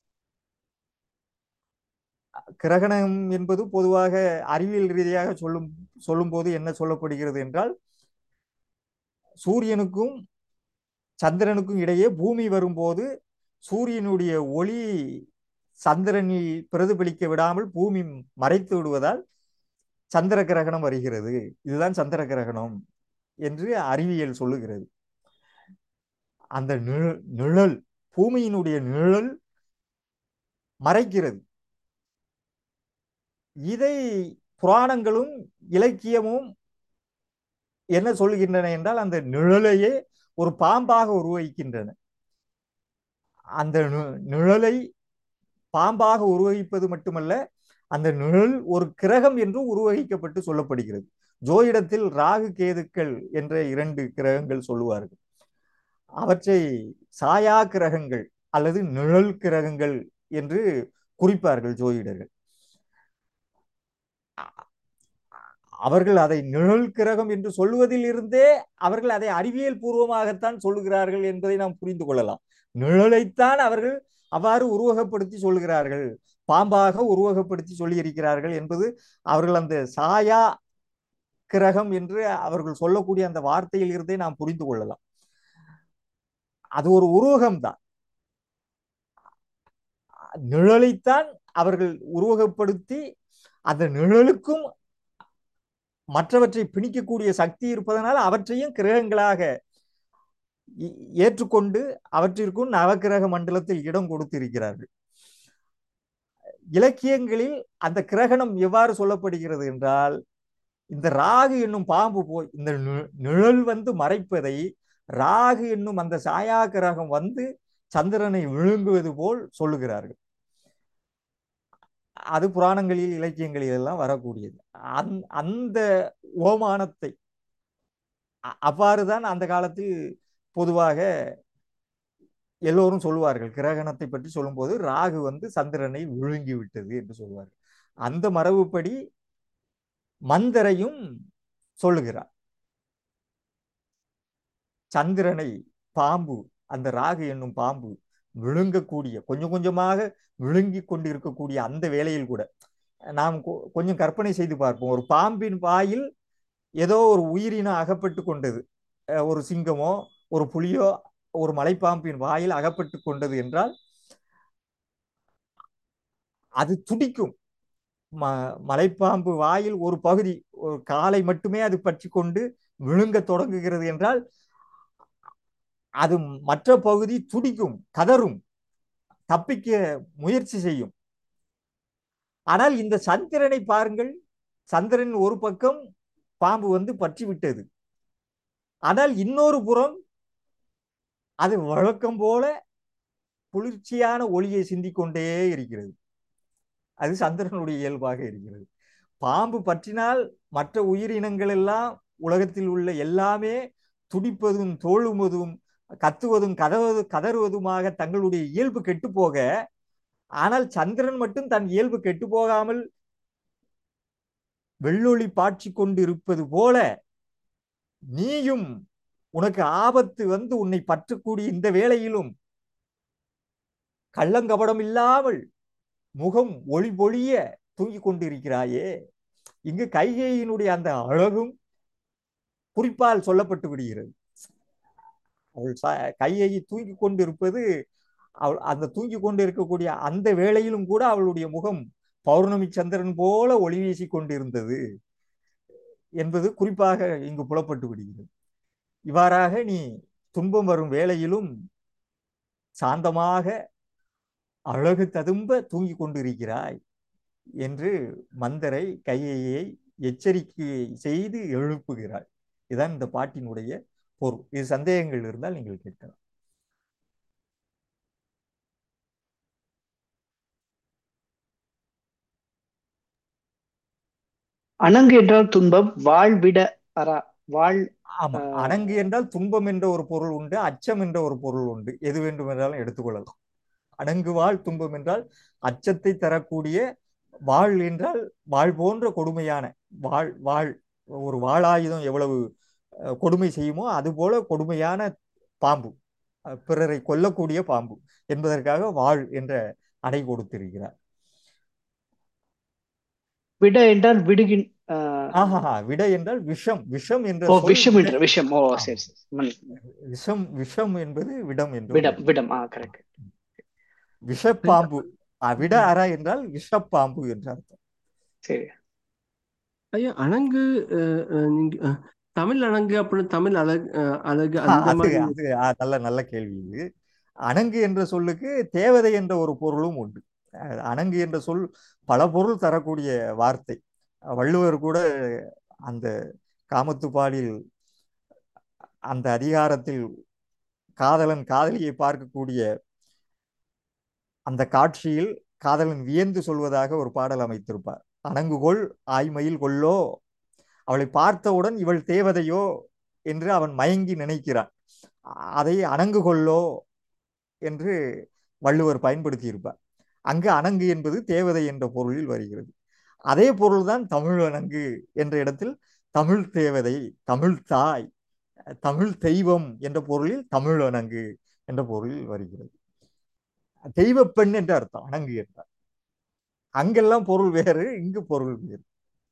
கிரகணம் என்பது பொதுவாக அறிவியல் ரீதியாக சொல்லும் சொல்லும்போது என்ன சொல்லப்படுகிறது என்றால் சூரியனுக்கும் சந்திரனுக்கும் இடையே பூமி வரும்போது சூரியனுடைய ஒளி சந்திரனில் பிரதிபலிக்க விடாமல் பூமி மறைத்து விடுவதால் சந்திர கிரகணம் வருகிறது இதுதான் சந்திர கிரகணம் என்று அறிவியல் சொல்லுகிறது அந்த நிழ- நிழல் பூமியினுடைய நிழல் மறைக்கிறது இதை புராணங்களும் இலக்கியமும் என்ன சொல்கின்றன என்றால் அந்த நிழலையே ஒரு பாம்பாக உருவகிக்கின்றன அந்த நி- நிழலை பாம்பாக உருவகிப்பது மட்டுமல்ல அந்த நிழல் ஒரு கிரகம் என்று உருவகிக்கப்பட்டு சொல்லப்படுகிறது ஜோயிடத்தில் ராகு கேதுக்கள் என்ற இரண்டு கிரகங்கள் சொல்லுவார்கள் அவற்றை சாயா கிரகங்கள் அல்லது நிழல் கிரகங்கள் என்று குறிப்பார்கள் ஜோதிடர்கள் அவர்கள் அதை நிழல் கிரகம் என்று சொல்லுவதில் இருந்தே அவர்கள் அதை அறிவியல் பூர்வமாகத்தான் சொல்லுகிறார்கள் என்பதை நாம் புரிந்து கொள்ளலாம் நிழலைத்தான் அவர்கள் அவ்வாறு உருவகப்படுத்தி சொல்லுகிறார்கள் பாம்பாக உருவகப்படுத்தி சொல்லியிருக்கிறார்கள் என்பது அவர்கள் அந்த சாயா கிரகம் என்று அவர்கள் சொல்லக்கூடிய அந்த வார்த்தையில் இருந்தே நாம் புரிந்து கொள்ளலாம் அது ஒரு உருவகம்தான் நிழலைத்தான் அவர்கள் உருவகப்படுத்தி அந்த நிழலுக்கும் மற்றவற்றை பிணிக்கக்கூடிய சக்தி இருப்பதனால் அவற்றையும் கிரகங்களாக இ- ஏற்றுக்கொண்டு அவற்றிற்கும் நவக்கிரக மண்டலத்தில் இடம் கொடுத்திருக்கிறார்கள் இலக்கியங்களில் அந்த கிரகணம் எவ்வாறு சொல்லப்படுகிறது என்றால் இந்த ராகு என்னும் பாம்பு போய் இந்த நி- நிழல் வந்து மறைப்பதை ராகு என்னும் அந்த சாயா கிரகம் வந்து சந்திரனை விழுங்குவது போல் சொல்லுகிறார்கள் அது புராணங்களில் இலக்கியங்களில் எல்லாம் வரக்கூடியது அந் அந்த ஓமானத்தை அ- அவ்வாறுதான் அந்த காலத்தில் பொதுவாக எல்லோரும் சொல்லுவார்கள் கிரகணத்தை பற்றி சொல்லும்போது ராகு வந்து சந்திரனை விழுங்கி விட்டது என்று சொல்லுவார்கள் அந்த மரபுப்படி மந்தரையும் சொல்லுகிறார் சந்திரனை பாம்பு அந்த ராகு என்னும் பாம்பு விழுங்கக்கூடிய கொஞ்சம் கொஞ்சமாக விழுங்கி கொண்டு இருக்கக்கூடிய அந்த வேளையில் கூட நாம் கொ- கொஞ்சம் கற்பனை செய்து பார்ப்போம் ஒரு பாம்பின் வாயில் ஏதோ ஒரு உயிரினம் அகப்பட்டு கொண்டது அஹ் ஒரு சிங்கமோ ஒரு புலியோ ஒரு மலைப்பாம்பின் வாயில் அகப்பட்டு கொண்டது என்றால் அது துடிக்கும் ம மலைப்பாம்பு வாயில் ஒரு பகுதி ஒரு காலை மட்டுமே அது பற்றி கொண்டு விழுங்க தொடங்குகிறது என்றால் அது மற்ற பகுதி துடிக்கும் கதறும் தப்பிக்க முயற்சி செய்யும் ஆனால் இந்த சந்திரனை பாருங்கள் சந்திரன் ஒரு பக்கம் பாம்பு வந்து பற்றி விட்டது ஆனால் இன்னொரு புறம் அது வழக்கம் போல குளிர்ச்சியான ஒளியை சிந்திக் கொண்டே இருக்கிறது அது சந்திரனுடைய இயல்பாக இருக்கிறது பாம்பு பற்றினால் மற்ற உயிரினங்கள் எல்லாம் உலகத்தில் உள்ள எல்லாமே துடிப்பதும் தோழுவதும் கத்துவதும் கதவது கதறுவதுமாக தங்களுடைய இயல்பு கெட்டு போக ஆனால் சந்திரன் மட்டும் தன் இயல்பு கெட்டு போகாமல் வெள்ளொளி பாய்ச்சி கொண்டு இருப்பது போல நீயும் உனக்கு ஆபத்து வந்து உன்னை பற்றக்கூடிய இந்த வேளையிலும் கள்ளங்கபடம் இல்லாமல் முகம் ஒளி பொழிய தூங்கிக் கொண்டிருக்கிறாயே இங்கு கைகேயினுடைய அந்த அழகும் குறிப்பால் சொல்லப்பட்டு விடுகிறது அவள் ச- கையை தூங்கி கொண்டிருப்பது அவள் அந்த தூங்கி கொண்டு இருக்கக்கூடிய அந்த வேளையிலும் கூட அவளுடைய முகம் பௌர்ணமி சந்திரன் போல ஒளி வீசி கொண்டிருந்தது என்பது குறிப்பாக இங்கு புலப்பட்டு விடுகிறது இவ்வாறாக நீ துன்பம் வரும் வேளையிலும் சாந்தமாக அழகு ததும்ப தூங்கி கொண்டிருக்கிறாய் என்று மந்தரை கையையை எச்சரிக்கை செய்து எழுப்புகிறாள் இதுதான் இந்த பாட்டினுடைய பொருள் இது சந்தேகங்கள் இருந்தால் நீங்கள் கேட்கலாம் அணங்கு என்றால் துன்பம் வாழ்விட அரா வாழ் ஆமா ஆஹ், அணங்கு என்றால் துன்பம் என்ற ஒரு பொருள் உண்டு அச்சம் என்ற ஒரு பொருள் உண்டு எது வேண்டுமென்றாலும் எடுத்துக்கொள்ளலாம் அணங்கு வாழ் துன்பம் என்றால் அச்சத்தை தரக்கூடிய வாழ் என்றால் வாழ் போன்ற கொடுமையான வாழ் வாழ் ஒரு வாளாயுதம் எவ்வளவு அஹ், கொடுமை செய்யுமோ அதுபோல கொடுமையான பாம்பு அஹ், பிறரை கொல்லக்கூடிய பாம்பு என்பதற்காக வாழ் என்ற அடை கொடுத்திருக்கிறார் விட என்றால் விடுகின் ஆஹ், ஆஹா விட என்றால் விஷம் விஷம் என்ற ஓ சொல் விஷம் விட என்ற விஷம் ஓ ஆமா. சரி சரி மன்- விஷம் விஷம் என்பது விடம் என்று விடம் விடம் ஆ கரெக்ட் விஷப்பாம்பு அஹ், விட அற என்றால் விஷப்பாம்பு என்று அர்த்தம் சரி ஐயா அணங்கு அஹ், அஹ், நீங்க அஹ், தமிழ் அணங்கு அப்படின்னு தமிழ் அழகு அஹ், அழகு அந்த அது மாதிரி அது ஆ, நல்ல நல்ல கேள்வி இது அணங்கு என்ற சொல்லுக்கு தேவதை என்ற ஒரு பொருளும் உண்டு அஹ், அணங்கு என்ற சொல் பல பொருள் தரக்கூடிய வார்த்தை வள்ளுவர் கூட அந்த காமத்துப்பாலில் அந்த அதிகாரத்தில் காதலன் காதலியை பார்க்கக்கூடிய அந்த காட்சியில் காதலன் வியந்து சொல்வதாக ஒரு பாடல் அமைத்திருப்பார் அணங்குகொள் ஆய்மயில் கொள்ளோ அவளை பார்த்தவுடன் இவள் தேவதையோ என்று அவன் மயங்கி நினைக்கிறான் அதை அணங்கு கொள்ளோ என்று வள்ளுவர் பயன்படுத்தியிருப்பார் அங்கு அணங்கு என்பது தேவதை என்ற பொருளில் வருகிறது அதே பொருள்தான் தமிழ் அணங்கு என்ற இடத்தில் தமிழ் தேவதை தமிழ் தாய் தமிழ் தெய்வம் என்ற பொருளில் தமிழ் அணங்கு என்ற பொருளில் வருகிறது தெய்வ பெண் என்று அர்த்தம் அணங்கு என்றார் அங்கெல்லாம் பொருள் வேறு இங்கு பொருள் வேறு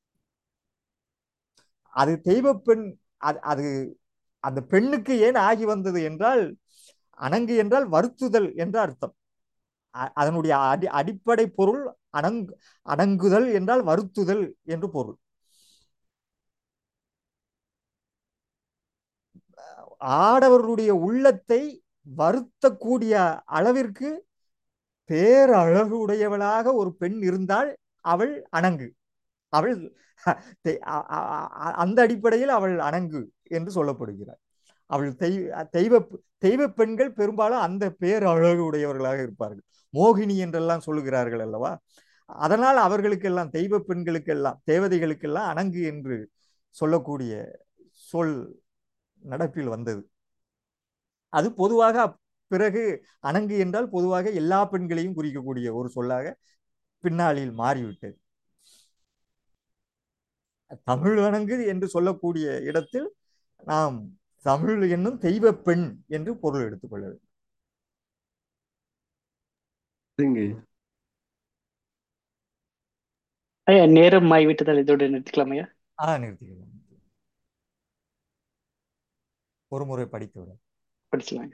அது தெய்வ பெண் அது அது அந்த பெண்ணுக்கு ஏன் ஆகி வந்தது என்றால் அணங்கு என்றால் வருத்துதல் என்ற அர்த்தம் அ- அதனுடைய அடி அடிப்படை பொருள் அணங்கு அணங்குதல் என்றால் வருத்துதல் என்று பொருள் ஆடவர்களுடைய உள்ளத்தை வருத்தக்கூடிய அளவிற்கு பேரழகு உடையவளாக ஒரு பெண் இருந்தால் அவள் அணங்கு அவள் தெ- அ- அ- அ- அந்த அடிப்படையில் அவள் அணங்கு என்று சொல்லப்படுகிறார் அவள் தெய் தெய்வ தெய்வ பெண்கள் பெரும்பாலும் அந்த பேரழகு உடையவர்களாக இருப்பார்கள் மோகினி என்றெல்லாம் சொல்லுகிறார்கள் அல்லவா அதனால் அவர்களுக்கெல்லாம் தெய்வ பெண்களுக்கெல்லாம் தேவதைகளுக்கெல்லாம் அணங்கு என்று சொல்லக்கூடிய சொல் நடப்பில் வந்தது அது பொதுவாக அப்- பிறகு அணங்கு என்றால் பொதுவாக எல்லா பெண்களையும் குறிக்கக்கூடிய ஒரு சொல்லாக பின்னாளில் மாறிவிட்டது தமிழ் அணங்கு என்று சொல்லக்கூடிய இடத்தில் நாம் தமிழ் என்னும் தெய்வ பெண் என்று பொருள் எடுத்துக்கொள்ள வேண்டும் சரிங்க ஐயா நேரம் ஆகிவிட்டதால் இதோட நிறுத்திக்கலாம் ஐயா ஆ நிறுத்திக்கலாம் ஒரு முறை படித்து விட படிச்சலாம்